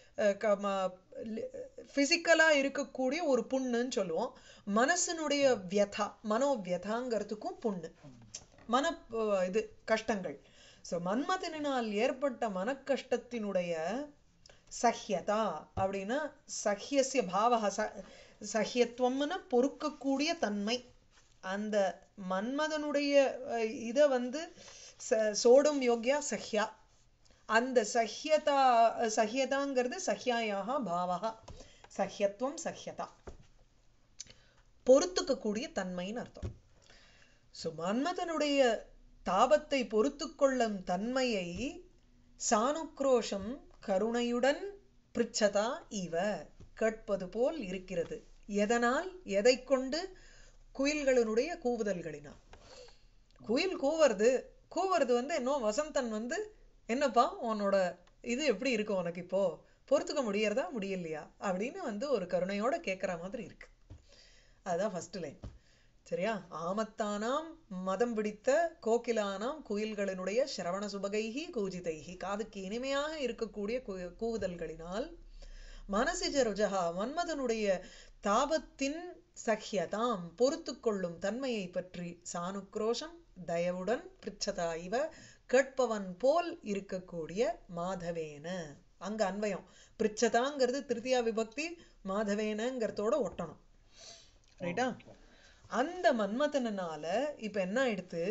பிசிக்கலா இருக்கக்கூடிய ஒரு புண்ணுன்னு சொல்லுவோம் மனசனுடைய வியதா மனோவியதாங்கிறதுக்கும் புண்ணு மன அஹ், இது கஷ்டங்கள் சோ மன்மதனினால் ஏற்பட்ட மனக்கஷ்டத்தினுடைய சஹ்யதா அப்படின்னா சஹ்யசிய பாவக ச- சஹ்யத்துவம்னு பொறுக்கக்கூடிய தன்மை அந்த மன்மதனுடைய அஹ், இத வந்து ச- சோடும் யோக்யா சஹ்யா அந்த சஹ்யதா சஹ்யதாங்கிறது சஹ்யாயாக பாவகா சஹ்யத்துவம் சஹ்யதா பொறுத்துக்கக்கூடிய தன்மைன்னு அர்த்தம் சோ மன்மதனுடைய தாபத்தை பொறுத்துக்கொள்ளும் தன்மையை சானுக்ரோஷம் கருணையுடன் பிரிச்சதா இவ கேட்பது போல் இருக்கிறது எதனால் எதை கொண்டு குயில்களினுடைய கூவுதல்களினால் குயில் கூவுறது கூவுறது வந்து இன்னும் வசந்தன் வந்து என்னப்பா உன்னோட இது எப்படி இருக்கு உனக்கு இப்போ பொறுத்துக்க முடியறதா முடியலையா அப்படின்னு வந்து ஒரு கருணையோட கேட்கிற மாதிரி இருக்கு அதுதான் ஃபர்ஸ்ட் லைன் சரியா ஆமத்தானாம் மதம் பிடித்த கோகிலானாம் குயில்களினுடைய சிரவண சுபகைஹி கூஜிதைஹி காதுக்கு இனிமையாக இருக்கக்கூடிய கூ- கூவுதல்களினால் மனசிஜ ருஜகா மன்மதனுடைய தாபத்தின் சஹ்யதாம் பொறுத்து கொள்ளும் தன்மையை பற்றி சானுக்ரோஷம் தயவுடன் பிரிச்சதா இவ கேட்பவன் போல் இருக்கக்கூடிய மாதவேன அங்க அன்வயம் பிரிச்சதாங்கிறது திருத்தியா விபக்தி மாதவேனங்கிறதோட ஒட்டணும் ரைட்டா அந்த மன்மதனால இப்ப என்ன ஆயிடுத்து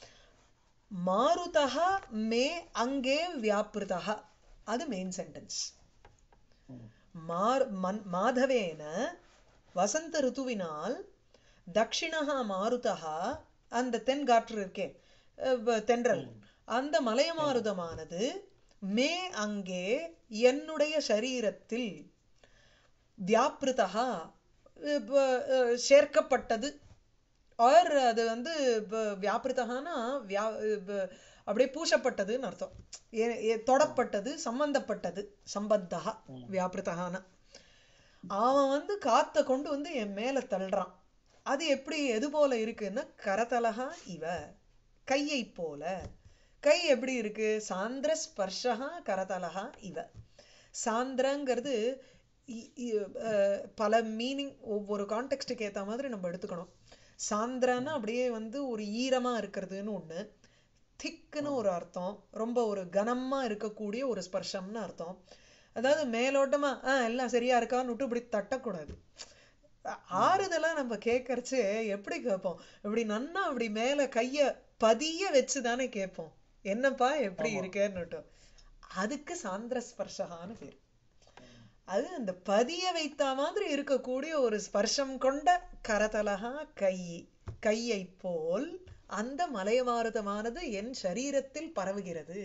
மாருதா மே அங்கே வியாபிருதா அது மெயின் சென்டென்ஸ் மார் மன் மாதவேன வசந்த ருத்துவினால் தக்ஷிணஹா மாருதா அந்த தென்காற்று இருக்கே அஹ் வ- தென்றல் அந்த மலையமாருதமானது மே அங்கே என்னுடைய சரீரத்தில் வியாபிருதா இப்ப, அஹ், சேர்க்கப்பட்டது ஆர் அது வந்து வ- வியாபிருதகானா வியா இப்ப, அப்படியே பூசப்பட்டதுன்னு அர்த்தம் ஏ- ஏ- தொடப்பட்டது சம்பந்தப்பட்டது சம்பத்தா வியாபிருதகான அவன் வந்து காத்த கொண்டு வந்து என் மேல தள்ளுறான் அது எப்படி எது போல இருக்குன்னா கரதலகா இவ கையை போல கை எப்படி இருக்கு சாந்திர ஸ்பர்ஷகா கரதலகா இவ சாந்திரங்கிறது இ- இ- அஹ் பல மீனிங் ஒவ்வொரு கான்டெக்ஸ்டுக்கு ஏத்த மாதிரி நம்ம எடுத்துக்கணும் சாந்திரன்னா அப்படியே வந்து ஒரு ஈரமா இருக்கிறதுன்னு ஒண்ணு திக்குன்னு ஒரு அர்த்தம் ரொம்ப ஒரு கனமா இருக்கக்கூடிய ஒரு ஸ்பர்ஷம்னு அர்த்தம் அதாவது மேலோட்டமா ஆஹ் எல்லாம் சரியா இருக்கான்னு விட்டு இப்படி தட்டக்கூடாது ஆ- ஆறுதலா நம்ம கேட்கறச்சு எப்படி கேட்போம் இப்படி நன்னா அப்படி மேல கைய பதிய வச்சுதானே கேட்போம் என்னப்பா எப்படி
ஆமா.
இருக்கேன்னுட்டு அதுக்கு சாந்திர ஸ்பர்ஷகான்னு பேர் அது அந்த பதிய வைத்த மாதிரி இருக்கக்கூடிய ஒரு ஸ்பர்ஷம் கொண்ட கரதலகா கை கையை போல் அந்த மலையமாருதமானது என் சரீரத்தில் பரவுகிறது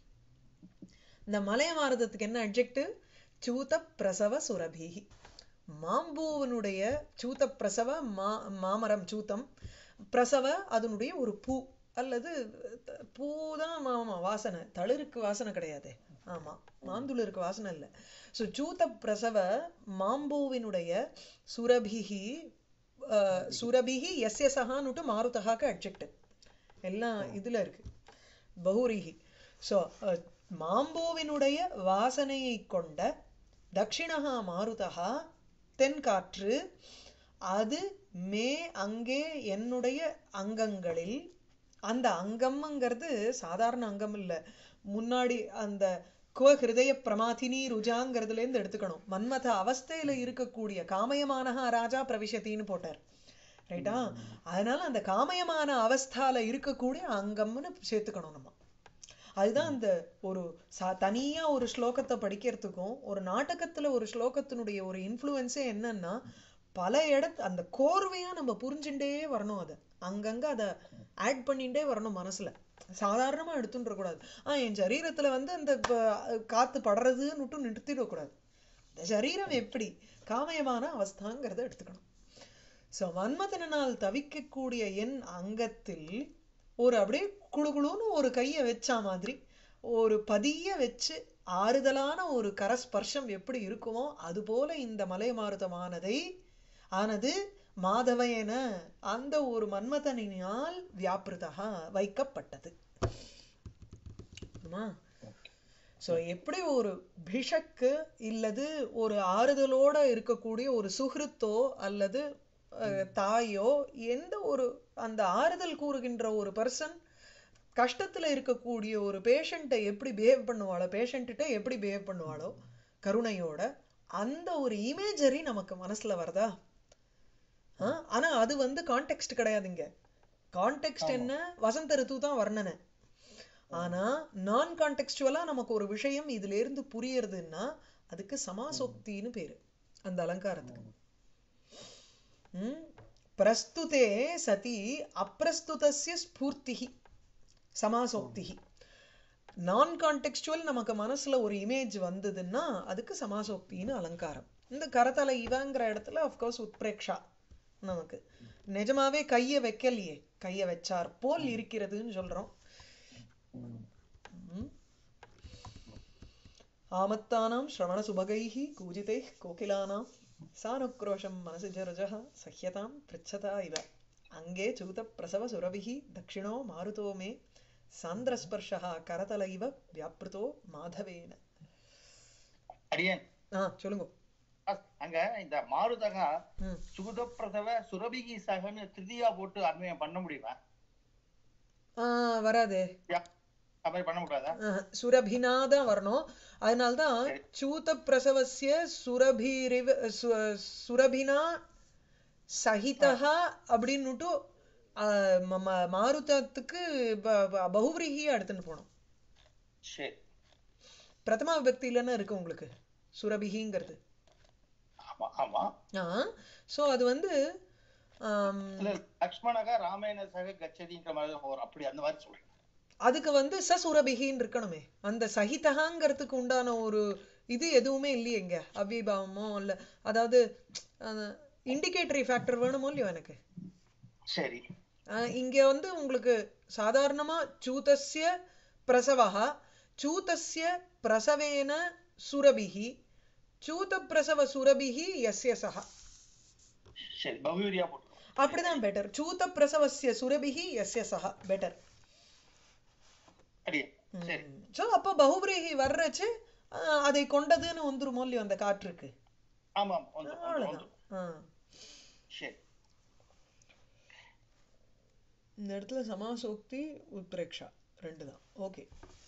இந்த மலையமாருதத்துக்கு என்ன அட்ஜெக்டிவ் சூத பிரசவ சுரபிஹி மாம்பூவனுடைய சூத பிரசவ மா மாமரம் சூத்தம் பிரசவ அதனுடைய ஒரு பூ அல்லது பூ தான் ஆமா வாசனை தளிருக்கு வாசனை கிடையாது ஆமா மாந்துளிருக்கு வாசனை இல்லை ஸோ சூத பிரசவ மாம்பூவினுடைய சுரபிகி அஹ், சுரபிகி எஸ்ய சகான்னுட்டு மாருதகாக்கு அட்ஜெக்டிவ் எல்லாம் இதுல இருக்கு பகுரிகி ஸோ மாம்போவினுடைய வாசனையை கொண்ட தக்ஷிணகா மாருதகா தென்காற்று அது மே அங்கே என்னுடைய அங்கங்களில் அந்த அங்கம்ங்கிறது சாதாரண அங்கம் இல்ல முன்னாடி அந்த குவ ஹிருதய பிரமாதினி ருஜாங்கிறதுல இருந்து எடுத்துக்கணும் மன்மத அவஸ்தையில இருக்கக்கூடிய காமயமானஹா ராஜா பிரவிசத்தின்னு போட்டார் ரைட்டா அதனால அந்த காமயமான அவஸ்தால இருக்கக்கூடிய அங்கம்னு சேர்த்துக்கணும் நம்ம அதுதான் அந்த ஒரு சா தனியா ஒரு ஸ்லோகத்தை படிக்கிறதுக்கும் ஒரு நாடகத்துல ஒரு ஸ்லோகத்தினுடைய ஒரு இன்ஃப்ளூயன்ஸே என்னன்னா பல இடத்து அந்த கோர்வையா நம்ம புரிஞ்சுட்டே வரணும் அதை அங்கங்க அதை ஆட் பண்ணிட்டே வரணும் மனசுல சாதாரணமா எடுத்துட்டு கூடாது ஆ என் சரீரத்துல வந்து அந்த ப- காத்து படுறதுன்னுட்டு நிறுத்திடக்கூடாது இந்த சரீரம் எப்படி காமயமான அவஸ்தாங்கிறத எடுத்துக்கணும் சோ மன்மதனால் தவிக்கக்கூடிய என் அங்கத்தில் ஒரு அப்படியே குளுகுளுன்னு ஒரு கையை வச்சா மாதிரி ஒரு பதிய வச்சு ஆறுதலான ஒரு கரஸ்பர்ஷம் எப்படி இருக்குமோ அது போல இந்த மலை மாருதமானதை ஆனது மாதவயன அந்த ஒரு மன்மதனினால் வியாபிருதா வைக்கப்பட்டது புரியுமா? சோ எப்படி ஒரு பிஷக்கு இல்லது ஒரு ஆறுதலோட இருக்கக்கூடிய ஒரு சுஹൃத்தோ அல்லது அஹ், தாயோ எந்த ஒரு அந்த ஆறுதல் கூறுகின்ற ஒரு பர்சன் கஷ்டத்துல இருக்கக்கூடிய ஒரு பேஷண்ட்டை எப்படி பிஹேவ் பண்ணுவாளோ பேஷண்ட்ட எப்படி பிஹேவ் பண்ணுவாளோ கருணையோட அந்த ஒரு இமேஜரி நமக்கு மனசுல வருதா ஆ? ஆனா அது வந்து கான்டெக்ஸ்ட் கிடையாதுங்க கான்டெக்ஸ்ட் என்ன வசந்த ரித்து தான் வர்ணனை ஆனா நான் கான்டெக்ஸ்டுவலா நமக்கு ஒரு விஷயம் இதுல இருந்து புரியறதுன்னா அதுக்கு சமாசோக்தின்னு பேரு அந்த அலங்காரத்துக்கு ம் பிரஸ்துதே சதி அப்பிரஸ்துதஸ்ய ஸ்பூர்த்திஹி சமாசோக்திஹி நான் கான்டெக்ஸ்டுவல் நமக்கு மனசுல ஒரு இமேஜ் வந்ததுன்னா அதுக்கு சமாசோக்தின்னு அலங்காரம் இந்த கரத்தலை இவங்கிற இடத்துல அஃப்கோர்ஸ் உத்பிரேக்ஷா நமக்கு நிஜமாவே கைய வைக்கலையே கைய வச்சார் போல் இருக்கிறதுன்னு சொல்றோம் ம். ஆமத்தானாம் ஸ்ரவணசுபகைः कूजितैः कोकिलानां सानुक्रोशं मनसि जरजः सह्यतां पृच्छता इव अङ्गे चूतप्रसवसुरभिः दक्षिणो मारुतो मे सान्द्रस्पर्शः करतल इव व्यापृतो माधवेन
அடியேன்
ஆ சொல்லுங்க
அ- அங்க இந்த மாருதகா
ம்
சுகுதப்பிரசவ சுரபிகி சகன்னு திருதியா போட்டு அன்வயம் பண்ண முடியுமா
ஆ வராதே
யா, அது மாதிரி பண்ண முடியாதா
ஆஹ், சுரபினா தான் வரணும் அதனால்தான்
சரி.
சூத பிரசவசிய சுரபிரிவ சு- சுரபினா சகிதா அப்படின்னுட்டு ஆஹ், ம- ம- மாருதத்துக்கு ப- ப- பகுவிரீகியா எடுத்துன்னு போனோம்
சரி
பிரதமா விபக்தியிலன்னு இருக்கு உங்களுக்கு சுரபிகிங்கிறது
ஆமா ஆமா
ஆ சோ அது வந்து ஆம்,
இல்ல லக்ஷ்மணகா ராமாயண சக கச்சதின்ற மாதிரி தான் வரும் அப்படி அந்த மாதிரி சொல்றேன்
அதுக்கு வந்து ச சுரபிகின்னு இருக்கணுமே அந்த சகிதகாங்கிறதுக்கு உண்டான ஒரு இது எதுவுமே இல்லையே இங்க அவ்விபாவமோ இல்ல அதாவது இண்டிகேட்டரி ஃபேக்டர் வேணுமோ இல்லையோ எனக்கு
சரி
ஆஹ் இங்க வந்து உங்களுக்கு சாதாரணமா சூதஸ்ய பிரசவஹ சூதஸ்ய பிரசவேன சுரபிஹி சூத பிரசவ சுரபிஹி எஸ்ய சஹ
சரி பகுவீரியா போட்டு
அப்படிதான் பெட்டர் சூத பிரசவஸ்ய சுரபிஹி எஸ்ய சஹ பெட்டர்
அடியே சரி
சோ அப்போ பகுபிரீகி வர்றச்சு ஆஹ் அதை கொண்டதுன்னு வந்துருமோ இல்லையோ அந்த காற்றுக்கு
ஆமா ஆமா வந்துரும், வந்துரும்,
அவ்வளவுதான்
வந்துரும்.
ஆஹ்
சரி
இந்த இடத்துல சமாசோக்தி உத்பிரேக்ஷா ரெண்டு தான் ஓகே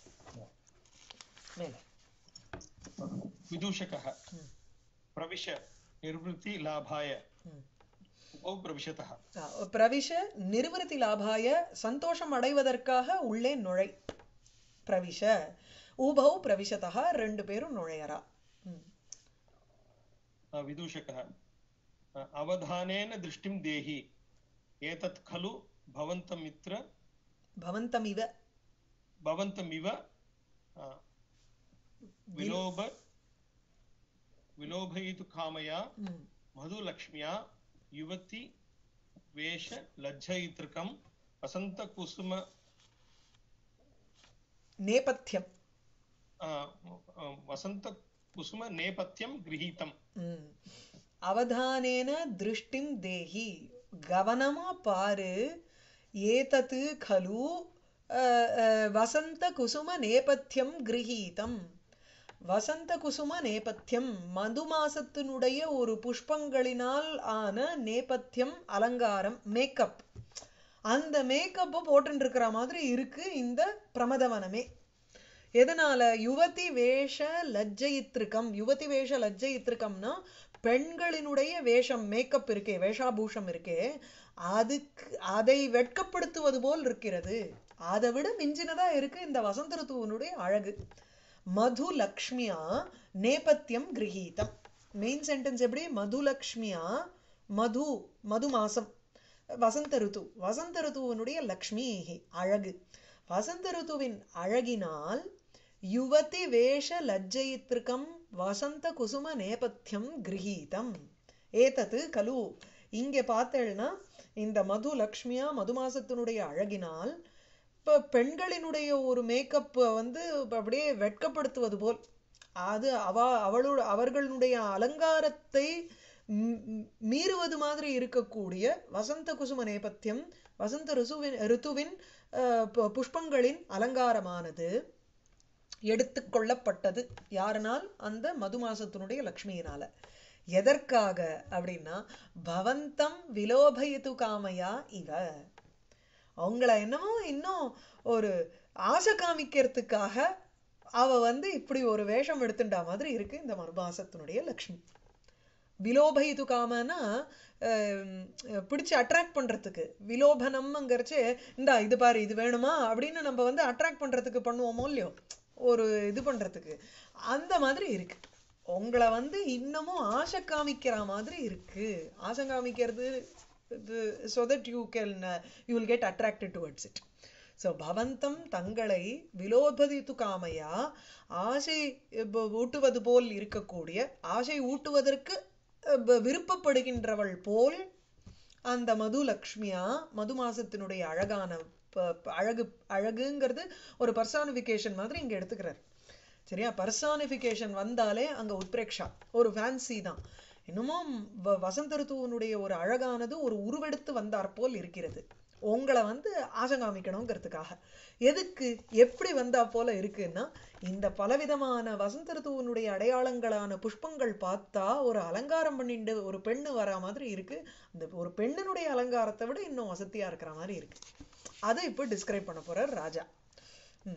மேல
विदूषकः
ம்.
प्रविश निर्वृत्ति लाभाय
ம்.
उपौ प्रविशतः
ஆ, பிரவிஷ நிர்வൃத்தி லாபாய சந்தோஷம் அடைவதற்காக உள்ளே நுழை பிரவிஷ உபௌ பிரவிஷதா ரெண்டு பேரும் நுழையறா ம்.
अ, विदूषकः अ, अवधानेन दृष्टिं देहि एतत् खलु भवन्तमित्र
பவந்தமிவ
भवन्तमिव अ, विलोभ विलोभयितु कामया
ம்.
मधुलक्ष्म्या युवति वेश लज्जयितृकं वसन्तकुसुम
நேபத்தியம்
अ, अ, वसन्तकुसुमनेपथ्यं गृहीतम्
ம். அவதானேன திருஷ்டிம் தேஹி கவனமா பாரு ஏதத்து கலு அஹ், அஹ், வசந்த குசும நேபத்தியம் கிரகீதம் வசந்த குசும நேபத்தியம் மது மாசத்தினுடைய ஒரு புஷ்பங்களினால் ஆன நேபத்தியம் அலங்காரம் மேக்கப் அந்த மேக்கப்பை போட்டுட்டு இருக்கிற மாதிரி இருக்கு இந்த பிரமதவனமே எதனால யுவதி வேஷ லஜ்ஜயித்ருக்கம் யுவதி வேஷ லஜ்ஜயித்ருக்கம்னா பெண்களினுடைய வேஷம் மேக்கப் இருக்கே வேஷாபூஷம் இருக்கே அதுக்கு அதை வெட்கப்படுத்துவது போல் இருக்கிறது அதை விட மிஞ்சினதா இருக்கு இந்த வசந்த ருத்துவனுடைய அழகு மது லக்ஷ்மியா நேபத்தியம் கிரகீதம் மெயின் சென்டென்ஸ் எப்படி மது லக்ஷ்மியா மது மது மாசம் வசந்த ருத்து வசந்த ருத்துவனுடைய லக்ஷ்மி அழகு வசந்த ருத்துவின் அழகினால் யுவதி வேஷ லஜ்ஜயித்ருக்கம் வசந்த குசும நேபத்தியம் கிரகீதம் ஏதது கலு இங்க பார்த்தேன்னா இந்த மது லக்ஷ்மியா மது மாசத்தினுடைய அழகினால் இப்ப பெண்களினுடைய ஒரு மேக்கப் வந்து இப்ப அப்படியே வெட்கப்படுத்துவது போல் அது அவ அவளோட அவர்களுடைய அலங்காரத்தை ம், ம், மீறுவது மாதிரி இருக்கக்கூடிய வசந்த குசும நேபத்தியம் வசந்த ருசுவின் ருத்துவின் அஹ், பு- புஷ்பங்களின் அலங்காரமானது எடுத்துக்கொள்ளப்பட்டது யாருனால் அந்த மது மாசத்தினுடைய லக்ஷ்மியினால எதற்காக அப்படின்னா பவந்தம் விலோபயித்து காமையா இவ அவங்கள என்னமோ இன்னும் ஒரு ஆசை காமிக்கிறதுக்காக அவ வந்து இப்படி ஒரு வேஷம் எடுத்துட்டா மாதிரி இருக்கு இந்த மறுமாசத்தினுடைய லக்ஷ்மி விலோபயிது காமனா அஹ், பிடிச்சு அட்ராக்ட் பண்றதுக்கு விலோபனம்ங்கிறச்சு இந்தா இது பாரு இது வேணுமா அப்படின்னு நம்ம வந்து அட்ராக்ட் பண்றதுக்கு பண்ணுவோமோ இல்லையோ ஒரு இது பண்றதுக்கு அந்த மாதிரி இருக்கு உங்களை வந்து இன்னமும் ஆசை காமிக்கிற மாதிரி இருக்கு ஆசை காமிக்கிறது so that you can uh, you will get attracted towards it so பவந்தம் தங்களை விலோபதித்து காமையா ஆசை ப- ஊட்டுவது போல் இருக்கக்கூடிய ஆசை ஊட்டுவதற்கு அஹ், ப- விருப்பப்படுகின்றவள் போல் அந்த மது லக்ஷ்மியா மது மாசத்தினுடைய அழகான ப- ப- அழகு அழகுங்கிறது ஒரு பர்சானிஃபிகேஷன் மாதிரி இங்க எடுத்துக்கிறார் சரியா பர்சானிஃபிகேஷன் வந்தாலே அங்க உத்பிரேக்ஷா ஒரு ஃபேன்சி தான் இன்னமும் வ- வசந்த ருத்துவனுடைய ஒரு அழகானது ஒரு உருவெடுத்து வந்தாற் போல் இருக்கிறது உங்களை வந்து ஆசை காமிக்கணுங்கிறதுக்காக எதுக்கு எப்படி வந்தா போல இருக்குன்னா இந்த பலவிதமான வசந்த ருத்துவனுடைய அடையாளங்களான புஷ்பங்கள் பார்த்தா ஒரு அலங்காரம் பண்ணிட்டு ஒரு பெண்ணு வரா மாதிரி இருக்கு அந்த ஒரு பெண்ணினுடைய அலங்காரத்தை விட இன்னும் வசதியா இருக்கிற மாதிரி இருக்கு அதை இப்போ டிஸ்கிரைப் பண்ண போறார் ராஜா ம்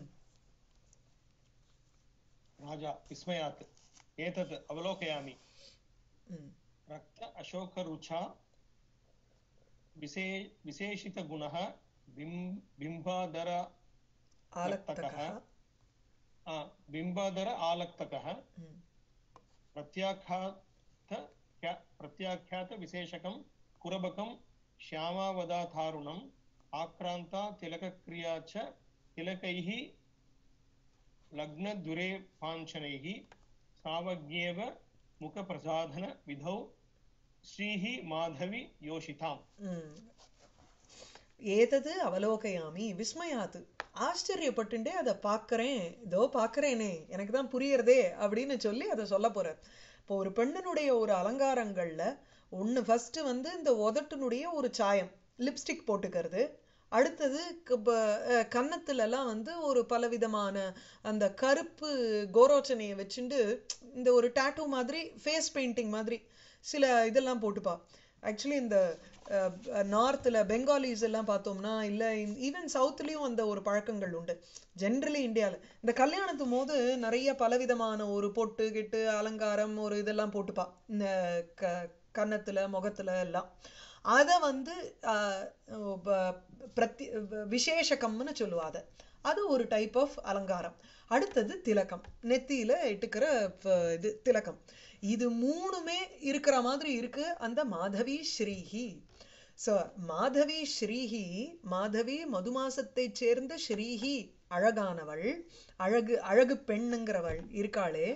राजा विस्मयात् एतत् अवलोकयामि
ம்
रक्त अशोकरुचा विशे विशेषितगुणः बिम् बिम्बादर
ஆலக்தகः
आ, बिम्बादर आलक्तकः
ம்
प्रत्याख्यात क्या- प्रत्याख्यातविशेषकं कुरबकं श्यामावदाथारुणम् आक्रान्ता तिलकक्रिया च तिलकैः लग्नदुरे पाञ्छनैः सावज्ञेव मुखप्रसाधनविधौ श्रीः माधवि योषिताम्
ம். ஏதது அவலோகயாமி விஸ்மயாத்து ஆச்சரியப்பட்டுண்டே அதை பார்க்கறேன் இதோ பார்க்கறேனே எனக்கு தான் புரியறதே அப்படின்னு சொல்லி அதை சொல்ல போறார் இப்போ ஒரு பெண்ணினுடைய ஒரு அலங்காரங்கள்ல ஒண்ணு ஃபர்ஸ்ட் வந்து இந்த உதட்டினுடைய ஒரு சாயம் லிப்ஸ்டிக் போட்டுக்கிறது அடுத்தது க- ப- அஹ் கன்னத்துல எல்லாம் வந்து ஒரு பலவிதமான அந்த கருப்பு கோரோச்சனையை வச்சுண்டு இந்த ஒரு டாட்டூ மாதிரி ஃபேஸ் பெயிண்டிங் மாதிரி சில இதெல்லாம் போட்டுப்பா ஆக்சுவலி இந்த நார்த்தில் பெங்காலிஸ் எல்லாம் பார்த்தோம்னா இல்லை ஈவன் சவுத்துலேயும் அந்த ஒரு பழக்கங்கள் உண்டு ஜென்ரலி இந்தியாவில் இந்த கல்யாணத்து போது நிறைய பலவிதமான ஒரு பொட்டு கிட்டு அலங்காரம் ஒரு இதெல்லாம் போட்டுப்பா இந்த க கன்னத்துல முகத்துல எல்லாம் அதை வந்து ஆஹ், ப- பிரத்தி விசேஷகம்னு சொல்லுவா அதை அது ஒரு டைப் ஆஃப் அலங்காரம் அடுத்தது திலகம் நெத்தியில இட்டுக்கிற ப- இது திலகம் இது மூணுமே இருக்கிற மாதிரி இருக்கு அந்த மாதவி ஸ்ரீஹி சோ மாதவி ஸ்ரீஹி மாதவி மதுமாசத்தைச் சேர்ந்த ஸ்ரீஹி அழகானவள் அழகு அழகு பெண்ணுங்கிறவள் இருக்காளே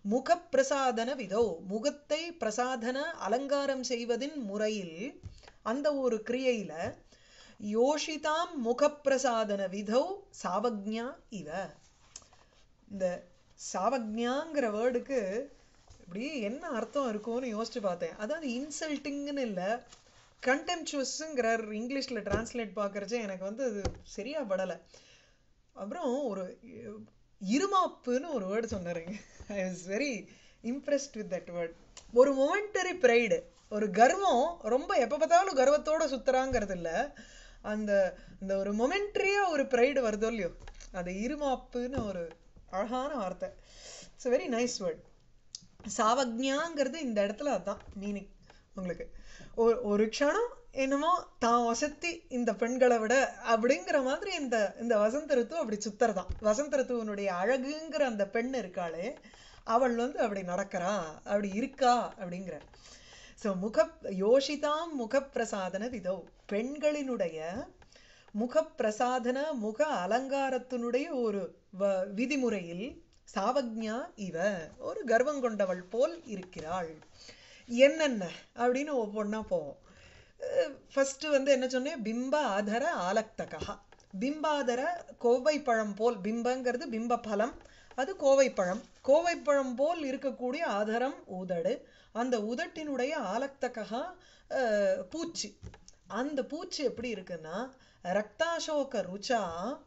முகப்பிரசாதன விதோ முகத்தை பிரசாதன அலங்காரம் செய்வதின் முறையில் அந்த ஒரு கிரியையில யோஷிதாம் முகப்பிரசாதன விதோ சாவக்ஞா இவ இந்த சாவக்ஞாங்கிற வேர்டுக்கு இப்படி என்ன அர்த்தம் இருக்கும்னு யோசிச்சு பார்த்தேன் அதாவது இன்சல்ட்டிங்னு இல்லை கண்டெம்ச்சுவஸ்ங்கிறார் இங்கிலீஷில் டிரான்ஸ்லேட் பார்க்கறச்சே எனக்கு வந்து அது சரியா படலை அப்புறம் ஒரு இருமாப்புன்னு ஒரு வேர்டு சொன்னாருங்க I was very impressed with that word ஒரு மொமெண்டரி ப்ரைடு ஒரு கர்வம் ரொம்ப எப்போ பார்த்தாலும் கர்வத்தோட சுத்துறாங்கிறது இல்லை அந்த இந்த ஒரு மொமெண்ட்ரியா ஒரு ப்ரைடு வருதோ இல்லையோ அது இருமாப்புன்னு ஒரு அழகான வார்த்தை இட்ஸ் வெரி நைஸ் வேர்ட் சாவக்ஞாங்கிறது இந்த இடத்துல அதுதான் மீனிங் உங்களுக்கு ஒரு ஒரு க்ஷணம் என்னமோ தான் வசத்தி இந்த பெண்களை விட அப்படிங்கிற மாதிரி இந்த இந்த வசந்த ரித்து அப்படி சுத்தறதான் வசந்த ரித்துவனுடைய அழகுங்கிற அந்த பெண் இருக்காளே அவள் வந்து அப்படி நடக்கிறா அப்படி இருக்கா அப்படிங்கிற ஸோ முக யோஷிதாம் முகப்பிரசாதன விதோ பெண்களினுடைய முகப்பிரசாதன முக அலங்காரத்தினுடைய ஒரு வ- விதிமுறையில் சாவக்ஞா இவ ஒரு கர்வம் கொண்டவள் போல் இருக்கிறாள் என்னென்ன அப்படின்னு ஒவ்வொன்றா போவோம் ஃபர்ஸ்ட் வந்து என்ன சொன்னேன் பிம்ப ஆதர ஆலக்தகா பிம்பாதர கோவை பழம் போல் பிம்பங்கிறது பிம்ப பலம் அது கோவை பழம் கோவை பழம் போல் இருக்கக்கூடிய ஆதரம் உதடு அந்த உதட்டினுடைய ஆலக்தகா அஹ், பூச்சி அந்த பூச்சி எப்படி இருக்குன்னா ரக்தாசோக ருச்சா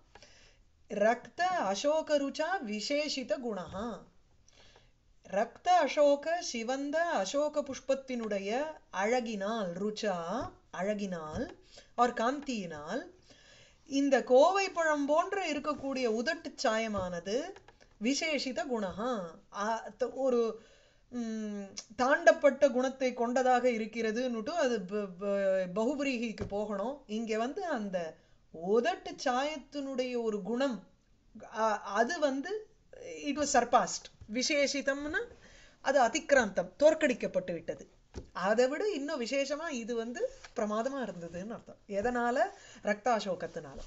ரக்த அசோக ருச்சா விசேஷித குணா ரக்த அசோக சிவந்த அசோக புஷ்பத்தினுடைய அழகினால் ருச்சா அழகினால் ஆர் காந்தியினால் இந்த கோவை பழம் போன்ற இருக்கக்கூடிய உதட்டு சாயமானது விசேஷித குணா ஒரு ம், தாண்டப்பட்ட குணத்தை கொண்டதாக இருக்கிறதுன்னுட்டு அது ப- ப- பகுபிரீகிக்கு போகணும் இங்க வந்து அந்த உதட்டு சாயத்தினுடைய ஒரு குணம் அ- அது வந்து இட் வாஸ் சர்பாஸ்ட் விசேஷிதம்னா அது அதிக்ராந்தம் தோற்கடிக்கப்பட்டு விட்டது அதை விட இன்னும் விசேஷமா இது வந்து பிரமாதமா இருந்ததுன்னு அர்த்தம் எதனால ரக்தாசோகத்தினால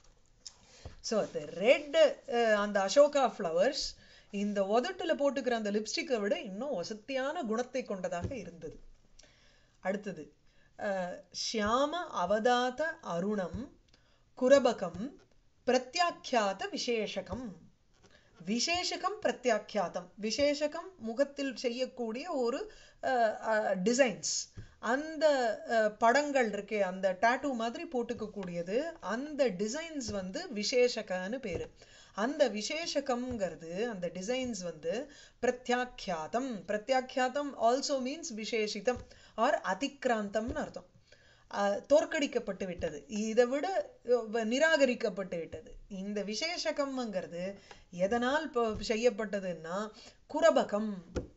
ஸோ அந்த ரெட் அந்த அசோகா ஃப்ளவர்ஸ் இந்த உதட்டுல போட்டுக்கிற அந்த லிப்ஸ்டிக்கை விட இன்னும் வசத்தியான குணத்தை கொண்டதாக இருந்தது அடுத்தது அஹ், ஷியாம அவதாத அருணம் குரபகம் பிரத்யாக்கியாத விசேஷகம் விசேஷகம் பிரத்யாக்கியாதம் விசேஷகம் முகத்தில் செய்யக்கூடிய ஒரு டிசைன்ஸ் அந்த அஹ், படங்கள் இருக்கே அந்த டாட்டூ மாதிரி போட்டுக்க கூடியது அந்த டிசைன்ஸ் வந்து விசேஷகன்னு பேரு அந்த விசேஷகம்ங்கிறது அந்த டிசைன்ஸ் வந்து பிரத்யாக்கியாதம் பிரத்யாக்கியாதம் ஆல்சோ மீன்ஸ் விசேஷிதம் ஆர் அதிக்ராந்தம்னு அர்த்தம் அஹ், தோற்கடிக்கப்பட்டு விட்டது இதை விட அஹ், நிராகரிக்கப்பட்டு விட்டது இந்த விசேஷகம்ங்கிறது எதனால் இப்போ செய்யப்பட்டதுன்னா குரபகம்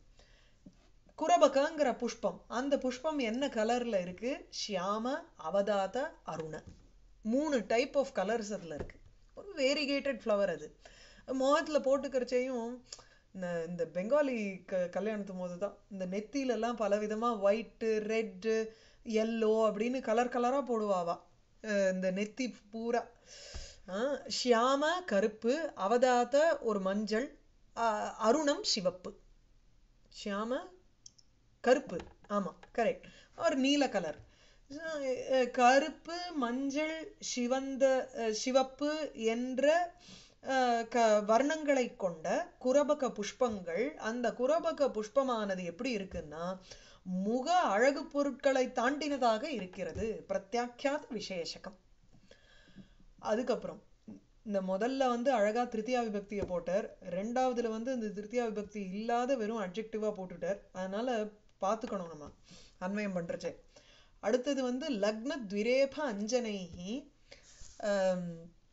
குரபகங்கிற புஷ்பம் அந்த புஷ்பம் என்ன கலர்ல இருக்கு ஷியாம அவதாத அருண மூணு டைப் ஆஃப் கலர்ஸ் அதுல இருக்கு ஒரு வேரிகேட்டட் ஃப்ளவர் அது முகத்துல போட்டுக்கிறச்சையும் இந்த இந்த பெங்காலி க கல்யாணத்து போது தான் இந்த நெத்தியில எல்லாம் பல விதமா ஒயிட்டு ரெட்டு எல்லோ அப்படின்னு கலர் கலரா போடுவாவா அஹ் இந்த நெத்தி பூரா ஆஹ் ஷியாம கருப்பு அவதாத ஒரு மஞ்சள் அஹ் அருணம் சிவப்பு ஷியாம கருப்பு ஆமா கரெக்ட் ஒரு நீல கலர் கருப்பு மஞ்சள் சிவந்த அஹ், சிவப்பு என்ற அஹ், க வர்ணங்களை கொண்ட குரபக புஷ்பங்கள் அந்த குரபக புஷ்பமானது எப்படி இருக்குன்னா முக அழகு பொருட்களை தாண்டினதாக இருக்கிறது பிரத்யாக்கியாத் விசேஷகம் அதுக்கப்புறம் இந்த முதல்ல வந்து அழகா திருத்தியா விபக்தியை போட்டார் ரெண்டாவதுல வந்து இந்த திருத்தியா விபக்தி இல்லாத வெறும் அட்ஜெக்டிவா போட்டுட்டார் அதனால பார்த்துக்கணும் நம்ம அன்வயம் பண்றச்சே அடுத்தது வந்து லக்ன த்விரேப அஞ்சனைஹி ஆம்,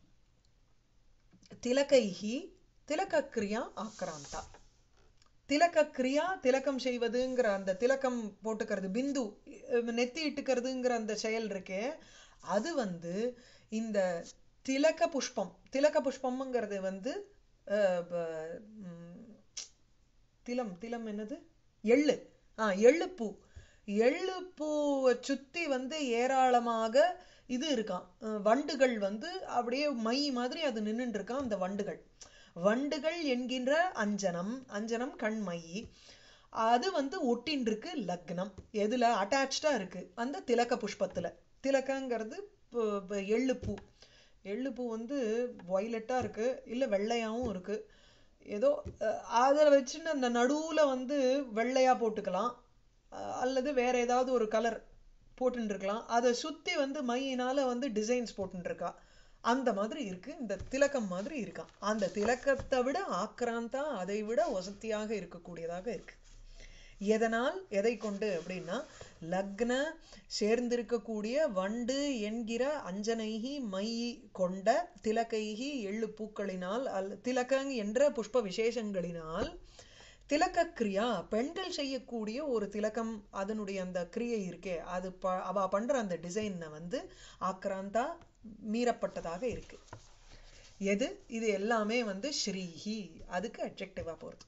திலகைஹி திலகக்ரியா ஆக்ராந்தா திலகக்ரியா திலகம் செய்வதுங்கிற அந்த திலகம் போட்டுக்கிறது பிந்து அஹ் நெத்தி இட்டுக்கிறதுங்கிற அந்த செயல் இருக்கே அது வந்து இந்த திலக புஷ்பம் திலக புஷ்பம்ங்கிறது வந்து அஹ், ப- ம், திலம் திலம் என்னது எள்ளு ஆ எள்ளுப்பூ எள்ளுப்பூவை சுத்தி வந்து ஏராளமாக இது இருக்கான் அஹ் வண்டுகள் வந்து அப்படியே மை மாதிரி அது நின்னுட்டு இருக்கான் அந்த வண்டுகள் வண்டுகள் என்கின்ற அஞ்சனம் அஞ்சனம் கண்மையி அது வந்து ஒட்டின் இருக்கு லக்னம் எதுல அட்டாச்சா இருக்கு அந்த திலக்க புஷ்பத்துல திலக்கங்கிறது ப- ப- எள்ளுப்பூ எள்ளுப்பூ வந்து வயலட்டா இருக்கு இல்ல வெள்ளையாவும் இருக்கு ஏதோ அஹ், அதை வச்சுன்னு அந்த நடுவுல வந்து வெள்ளையா போட்டுக்கலாம் அஹ், அல்லது வேற ஏதாவது ஒரு கலர் போட்டுன்னு இருக்கலாம் அதை சுத்தி வந்து மையினால வந்து டிசைன்ஸ் போட்டுன்னு இருக்கா அந்த மாதிரி இருக்கு இந்த திலக்கம் மாதிரி இருக்கான் அந்த திலக்கத்தை விட ஆக்ராந்தா அதை விட வசதியாக இருக்கக்கூடியதாக இருக்கு எதனால் எதை கொண்டு அப்படின்னா லக்ன சேர்ந்திருக்கக்கூடிய வண்டு என்கிற அஞ்சனைகி மை கொண்ட திலக்கைகி எள்ளு பூக்களினால் அல் திலக்கங் என்ற புஷ்ப விசேஷங்களினால் திலக்க கிரியா பெண்கள் செய்யக்கூடிய ஒரு திலக்கம் அதனுடைய அந்த கிரியை இருக்கே அது ப அவ பண்ற அந்த டிசைனை வந்து ஆக்ராந்தா மீறப்பட்டதாக இருக்கு எது இது எல்லாமே வந்து ஸ்ரீஹி அதுக்கு அட்ஜெக்டிவா போறது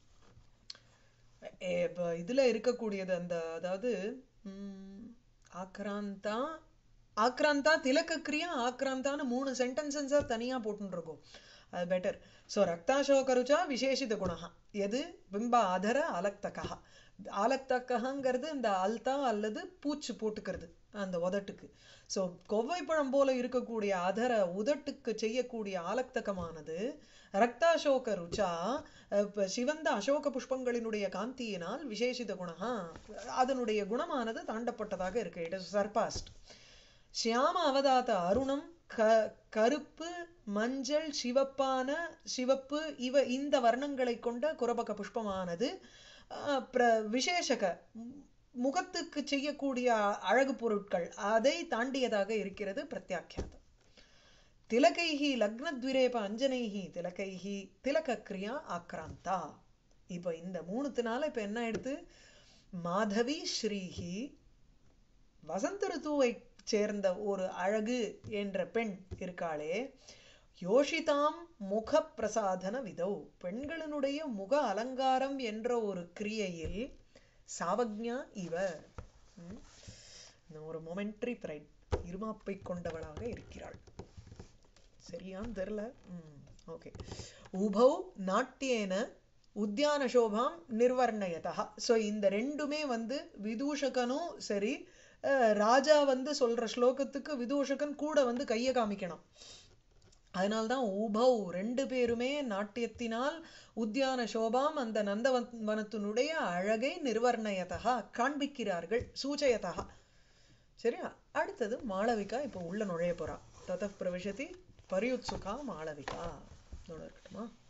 எ- இப்ப இதுல இருக்கக்கூடியது அந்த அதாவது ம், ஆக்ராந்தா ஆக்ராந்தா திலக்க கிரியா ஆக்ராந்தான்னு மூணு சென்டென்சஸா தனியா போட்டுன்னு இருக்கோம் அது பெட்டர் ஸோ ரக்தாசோகருச்சா விசேஷித குணா எது பிம்ப அதர அலக்தகா ஆலக்தகங்கிறது இந்த அல்தா அல்லது பூச்சு போட்டுக்கிறது அந்த உதட்டுக்கு ஸோ கொவ்வைப்பழம் போல இருக்கக்கூடிய அதர உதட்டுக்கு செய்யக்கூடிய ஆலக்தகமானது ரக்தாசோக ருச்சா அஹ், இப்ப சிவந்த அசோக புஷ்பங்களினுடைய காந்தியினால் விசேஷித குணா அதனுடைய குணமானது தாண்டப்பட்டதாக இருக்கு இட் இஸ் சர்பாஸ்ட் சியாம அவதாத அருணம் க கருப்பு மஞ்சள் சிவப்பான சிவப்பு இவ இந்த வர்ணங்களை கொண்ட குரபக புஷ்பமானது அஹ், பிர- விசேஷக மு- முகத்துக்கு செய்யக்கூடிய அழகு பொருட்கள் அதை தாண்டியதாக இருக்கிறது பிரத்யாக்கியாதம் திலகைஹி லக்னத்விரேப அஞ்சனைஹி திலகைஹி திலக கிரியா ஆக்ராந்தா இப்போ இந்த மூணுத்தினால இப்ப என்ன ஆயிடுது மாதவி ஸ்ரீஹி வசந்த ருத்துவை சேர்ந்த ஒரு அழகு என்ற பெண் இருக்காளே யோஷிதாம் முக பிரசாதன விதௌ பெண்களினுடைய முக அலங்காரம் என்ற ஒரு கிரியையில் சாவக்ஞா இவ ம். ஒரு மொமெண்ட்ரி பிரைட் இருமாப்பை கொண்டவளாக இருக்கிறாள் சரியான்னு தெரியல ம் ஓகே உபௌ நாட்டியேன உத்தியான சோபாம் நிர்வர்ணயதா ஸோ இந்த ரெண்டுமே வந்து விதூஷகனும் சரி அஹ், ராஜா வந்து சொல்ற ஸ்லோகத்துக்கு விதூஷகன் கூட வந்து கையை காமிக்கணும் அதனால்தான் உபௌ ரெண்டு பேருமே நாட்டியத்தினால் உத்தியான சோபாம் அந்த நந்தவனத்தினுடைய அழகை நிர்வர்ணயதா காண்பிக்கிறார்கள் சூச்சயதா சரியா அடுத்தது மாளவிகா இப்போ உள்ள நுழைய போறா தத பிரவிசதி பரியுத்சுகா மாளவிகா இதோட இருக்கட்டுமா